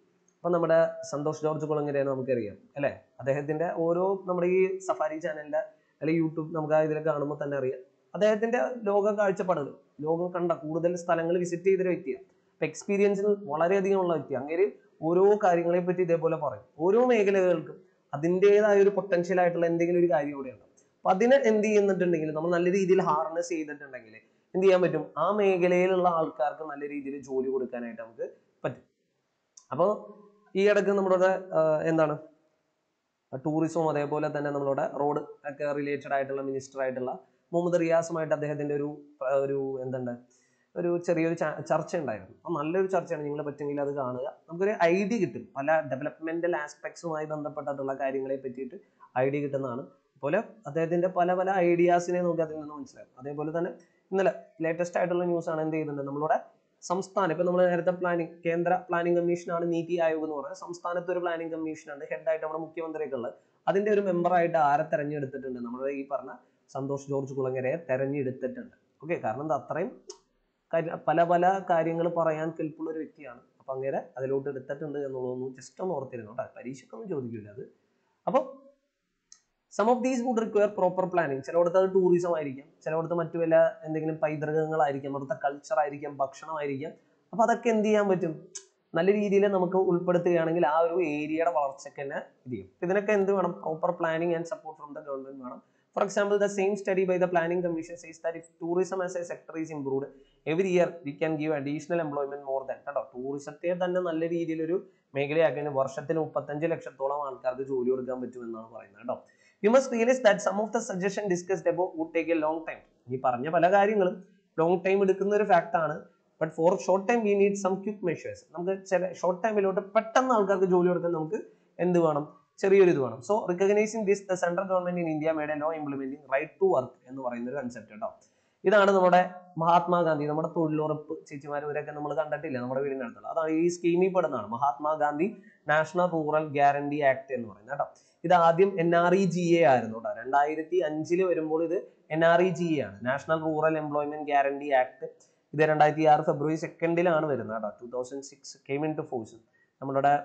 ഇപ്പൊ നമ്മുടെ സന്തോഷ് ജോർജ് കുളങ്ങരയെ നമുക്കറിയാം അല്ലെ അദ്ദേഹത്തിന്റെ ഓരോ നമ്മുടെ ഈ സഫാരി ചാനലിന്റെ അല്ലെങ്കിൽ യൂട്യൂബ് നമുക്ക് ഇതിൽ കാണുമ്പോൾ തന്നെ അറിയാം അദ്ദേഹത്തിന്റെ ലോക കാഴ്ചപ്പാടുകൾ ലോകം കണ്ട കൂടുതൽ സ്ഥലങ്ങൾ വിസിറ്റ് ചെയ്തൊരു വ്യക്തിയാണ് അപ്പൊ എക്സ്പീരിയൻസിൽ വളരെയധികം ഉള്ള വ്യക്തി അങ്ങനെ ഓരോ കാര്യങ്ങളെ പറ്റി ഇതേപോലെ പറയും ഓരോ മേഖലകൾക്കും അതിൻ്റെതായ ഒരു പൊട്ടൻഷ്യൽ ആയിട്ടുള്ള എന്തെങ്കിലും ഒരു കാര്യം ഇവിടെ ഉണ്ട് അപ്പൊ അതിനെ എന്ത് ചെയ്യുന്നിട്ടുണ്ടെങ്കിൽ നമ്മൾ നല്ല രീതിയിൽ ഹാർനസ് ചെയ്തിട്ടുണ്ടെങ്കിൽ എന്ത് ചെയ്യാൻ പറ്റും ആ മേഖലയിലുള്ള ആൾക്കാർക്ക് നല്ല രീതിയിൽ ജോലി കൊടുക്കാനായിട്ട് നമുക്ക് പറ്റും അപ്പോൾ ഈ ഇടയ്ക്ക് നമ്മളുടെ ആഹ് എന്താണ് ടൂറിസവും അതേപോലെ തന്നെ നമ്മളുടെ റോഡ് ഒക്കെ റിലേറ്റഡ് ആയിട്ടുള്ള മിനിസ്റ്റർ ആയിട്ടുള്ള മുഹമ്മദ് റിയാസുമായിട്ട് അദ്ദേഹത്തിന്റെ ഒരു പ- ഒരു എന്തുണ്ട് ഒരു ചെറിയൊരു ച- ചർച്ച ഉണ്ടായിരുന്നു അപ്പോൾ നല്ലൊരു ചർച്ചയാണ് നിങ്ങൾ പറ്റുമെങ്കിൽ അത് കാണുക നമുക്കൊരു ഐഡിയ കിട്ടും പല ഡെവലപ്മെന്റൽ ആസ്പെക്ട്സുമായി ബന്ധപ്പെട്ടിട്ടുള്ള കാര്യങ്ങളെ പറ്റിയിട്ട് ഐഡിയ കിട്ടുന്നതാണ് അതുപോലെ അദ്ദേഹത്തിന്റെ പല പല ഐഡിയാസിനെ നമുക്ക് അതിൽ നിന്ന് മനസ്സിലാക്കും അതേപോലെ തന്നെ ഇന്നലെ ലേറ്റസ്റ്റ് ആയിട്ടുള്ള ന്യൂസ് ആണ് എന്ത് ചെയ്യുന്നുണ്ട് നമ്മളുടെ സംസ്ഥാനം ഇപ്പൊ നമ്മൾ നേരത്തെ പ്ലാനിംഗ് കേന്ദ്ര പ്ലാനിംഗ് കമ്മീഷനാണ് നീതി ആയോഗ് എന്ന് പറയുന്നത് സംസ്ഥാനത്ത് ഒരു പ്ലാനിംഗ് കമ്മീഷനുണ്ട് ഹെഡായിട്ട് നമ്മുടെ മുഖ്യമന്ത്രിയൊക്കെ ഉള്ളത് അതിന്റെ ഒരു മെമ്പറായിട്ട് ആരെ തെരഞ്ഞെടുത്തിട്ടുണ്ട് നമ്മുടെ ഈ പറഞ്ഞ സന്തോഷ് ജോർജ് കുളങ്ങരയെ തെരഞ്ഞെടുത്തിട്ടുണ്ട് ഓക്കെ കാരണം എന്താ അത്രയും കാര്യ- പല പല കാര്യങ്ങൾ പറയാൻ കെൽപ്പുള്ള ഒരു വ്യക്തിയാണ് അപ്പൊ അങ്ങനെ അതിലോട്ട് എടുത്തിട്ടുണ്ട് എന്നുള്ളതൊന്നും ജസ്റ്റ് ഒന്ന് ഓർത്തിരുന്നു കേട്ടോ പരീക്ഷയ്ക്കൊന്നും ചോദിക്കില്ല അത് അപ്പോൾ some of these would require proper planning ചിലയിടത്ത് അത് ടൂറിസം ആയിരിക്കാം ചിലയിടത്ത് മറ്റു വല്ല എന്തെങ്കിലും പൈതൃകങ്ങളായിരിക്കാം അവിടുത്തെ കൾച്ചർ ആയിരിക്കാം ഭക്ഷണമായിരിക്കാം അപ്പൊ അതൊക്കെ എന്ത് ചെയ്യാൻ പറ്റും നല്ല രീതിയിൽ നമുക്ക് ഉൾപ്പെടുത്തുകയാണെങ്കിൽ ആ ഒരു ഏരിയയുടെ വളർച്ചയ്ക്ക് തന്നെ ഇത് ചെയ്യും അപ്പൊ ഇതിനൊക്കെ എന്ത് വേണം proper planning and support from the government വേണം for example the same study by the planning commission says that if tourism as a sector is improved every year we can give additional employment more than കേട്ടോ ടൂറിസത്തെ തന്നെ നല്ല രീതിയിൽ ഒരു മേഖലയാക്കി വർഷത്തിന് മുപ്പത്തഞ്ച് ലക്ഷത്തോളം ആൾക്കാർക്ക് ജോലി കൊടുക്കാൻ പറ്റുമെന്നാണ് പറയുന്നത് കേട്ടോ you must realise that some of the suggestion discussed above would take a long time ഈ പറഞ്ഞ പല കാര്യങ്ങളും ലോങ് ടൈം എടുക്കുന്ന ഒരു ഫാക്ട് ആണ് but for short time we need some quick measures നമുക്ക് ചില ഷോർട്ട് ടൈമിലോട്ട് പെട്ടെന്ന് ആൾക്കാർക്ക് ജോലി കൊടുക്കാൻ നമുക്ക് എന്ത് വേണം ചെറിയൊരു ഇത് വേണം so recognising this the central government in India made a law implementing right to work എന്ന് പറയുന്ന ഒരു കൺസെപ്റ്റ് കേട്ടോ ഇതാണ് നമ്മുടെ മഹാത്മാഗാന്ധി നമ്മുടെ തൊഴിലുറപ്പ് ചേച്ചിമാർ ഇവരൊക്കെ നമ്മൾ കണ്ടിട്ടില്ല നമ്മുടെ വീടിന്റെ അടുത്തുള്ള അതാണ് ഈ സ്കീമിൽ പെടുന്നതാണ് Mahatma Gandhi national rural guarantee act എന്ന് പറയുന്നത് കേട്ടോ ഇത് ആദ്യം N R E G A ആയിരുന്നു കേട്ടോ രണ്ടായിരത്തി അഞ്ചില് വരുമ്പോൾ ഇത് N R E G A ആണ് national rural employment guarantee act ഇത് രണ്ടായിരത്തി ആറ് ഫെബ്രുവരി സെക്കൻഡിലാണ് വരുന്നത് കേട്ടോ two thousand six came into force നമ്മളുടെ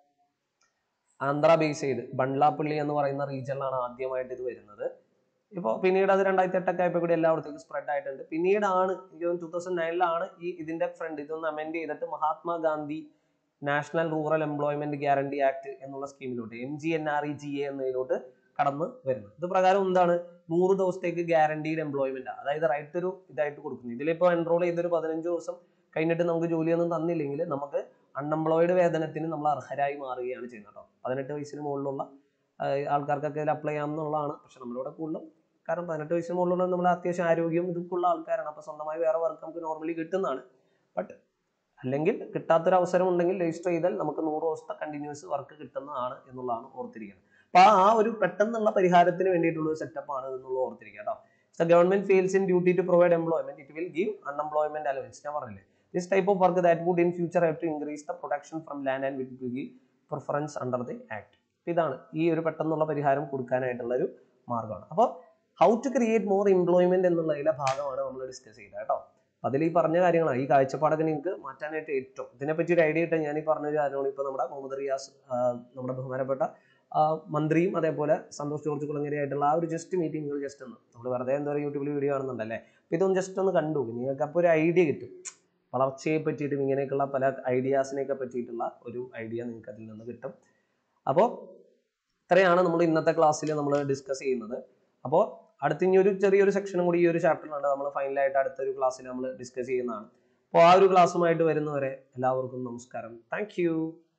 ആന്ധ്ര ബേസ് ചെയ്ത് ബണ്ട്ലാപ്പള്ളി എന്ന് പറയുന്ന റീജിയനിലാണ് ആദ്യമായിട്ട് ഇത് വരുന്നത് ഇപ്പോൾ പിന്നീട് അത് രണ്ടായിരത്തി എട്ടൊക്കെ ആയപ്പോൾ കൂടി എല്ലായിടത്തേക്കും സ്പ്രെഡ് ആയിട്ടുണ്ട് പിന്നീടാണ് എനിക്ക് തോന്നുന്നു ടൂ തൗസൻഡ് നയനിലാണ് ഈ ഇതിന്റെ ഫ്രണ്ട് ഇതൊന്ന് അമെൻഡ് ചെയ്തിട്ട് Mahatma Gandhi national rural employment guarantee act എന്നുള്ള സ്കീമിലോട്ട് M G N R E G A എന്നതിലോട്ട് കടന്ന് വരുന്നത് ഇത് പ്രകാരം എന്താണ് നൂറ് ദിവസത്തേക്ക് ഗ്യാരണ്ടീഡ് എംപ്ലോയ്മെന്റ് അതായത് റൈറ്റ് ഒരു ഇതായിട്ട് കൊടുക്കുന്നു ഇതിലിപ്പോൾ എൻറോൾ ചെയ്തൊരു പതിനഞ്ച് ദിവസം കഴിഞ്ഞിട്ട് നമുക്ക് ജോലിയൊന്നും തന്നില്ലെങ്കിൽ നമുക്ക് അൺഎംപ്ലോയിഡ് വേതനത്തിന് നമ്മൾ അർഹരായി മാറുകയാണ് ചെയ്യുന്നത് കേട്ടോ പതിനെട്ട് വയസ്സിന് മുകളിലുള്ള ആ, ആൾക്കാർക്കൊക്കെ ഇതിൽ അപ്ലൈ ചെയ്യാവുന്നതാണ് പക്ഷെ നമ്മളിവിടെ കൂടുതലും കാരണം പതിനെട്ട് വയസ്സിന് മുകളിലുള്ള നമ്മൾ അത്യാവശ്യം ആരോഗ്യം ഇതൊക്കെ ഉള്ള ആൾക്കാരാണ് അപ്പോൾ സ്വന്തമായി വേറെ വർക്ക് നമുക്ക് നോർമലി കിട്ടുന്നതാണ് ബട്ട് അല്ലെങ്കിൽ കിട്ടാത്തൊരു അവസരം ഉണ്ടെങ്കിൽ രജിസ്റ്റർ ചെയ്താൽ നമുക്ക് നൂറ് ദിവസത്തെ കണ്ടിന്യൂസ് വർക്ക് കിട്ടുന്നതാണ് എന്നുള്ളതാണ് ഓർത്തിരിക്കുന്നത് അപ്പൊ ആ ആ ഒരു പെട്ടെന്നുള്ള പരിഹാരത്തിന് വേണ്ടിയിട്ടുള്ള ഒരു സെറ്റപ്പ് ആണ് എന്നുള്ളത് ഓർത്തിരിക്കുക കേട്ടോ the government fails in duty to provide employment it will give unemployment allowance ഞാൻ പറഞ്ഞില്ലേ this type of work that would in future have to increase the production from land and with give preference under the act ഇതാണ് ഈ ഒരു പെട്ടെന്നുള്ള പരിഹാരം കൊടുക്കാനായിട്ടുള്ള ഒരു മാർഗ്ഗമാണ് അപ്പോൾ how to create more employment എന്നുള്ളതിലെ ഭാഗമാണ് നമ്മൾ ഡിസ്കസ് ചെയ്തത് കേട്ടോ അപ്പൊ അതിൽ ഈ പറഞ്ഞ കാര്യങ്ങളാണ് ഈ കാഴ്ചപ്പാടൊക്കെ നിങ്ങൾക്ക് മാറ്റാനായിട്ട് ഏറ്റവും ഇതിനെപ്പറ്റി ഒരു ഐഡിയ ഇട്ട് ഞാൻ ഈ പറഞ്ഞൊരു കാര്യമാണ് ഇപ്പൊ നമ്മുടെ മുഹമ്മദ് റിയാസ് ആ, നമ്മുടെ ബഹുമാനപ്പെട്ട ആ, മന്ത്രിയും അതേപോലെ സന്തോഷ് ജോർജ് കുളങ്ങര ആയിട്ടുള്ള ആ ഒരു ജസ്റ്റ് മീറ്റിംഗ് നിങ്ങൾ ജസ്റ്റ് ഒന്ന് നമ്മൾ വെറുതെ എന്താ പറയുക യൂട്യൂബിൽ വീഡിയോ കാണുന്നുണ്ടല്ലേ അപ്പൊ ഇതൊന്ന് ജസ്റ്റ് ഒന്ന് കണ്ടു നിങ്ങൾക്ക് അപ്പോൾ ഒരു ഐഡിയ കിട്ടും വളർച്ചയെ പറ്റിയിട്ടും ഇങ്ങനെയൊക്കെയുള്ള പല ഐഡിയാസിനെയൊക്കെ പറ്റിയിട്ടുള്ള ഒരു ഐഡിയ നിങ്ങൾക്ക് അതിൽ നിന്ന് കിട്ടും അപ്പോൾ ഇത്രയാണ് നമ്മൾ ഇന്നത്തെ ക്ലാസ്സിൽ നമ്മൾ ഡിസ്കസ് ചെയ്യുന്നത് അപ്പോൾ അടുത്ത ഇനി ഒരു ചെറിയൊരു സെക്ഷനും കൂടി ഈ ഒരു ചാപ്റ്ററിലുണ്ട് നമ്മൾ ഫൈനലായിട്ട് അടുത്തൊരു ക്ലാസ്സിൽ നമ്മൾ ഡിസ്കസ് ചെയ്യുന്നതാണ് അപ്പോൾ ആ ഒരു ക്ലാസ്സുമായിട്ട് വരുന്നവരെ എല്ലാവർക്കും നമസ്കാരം താങ്ക്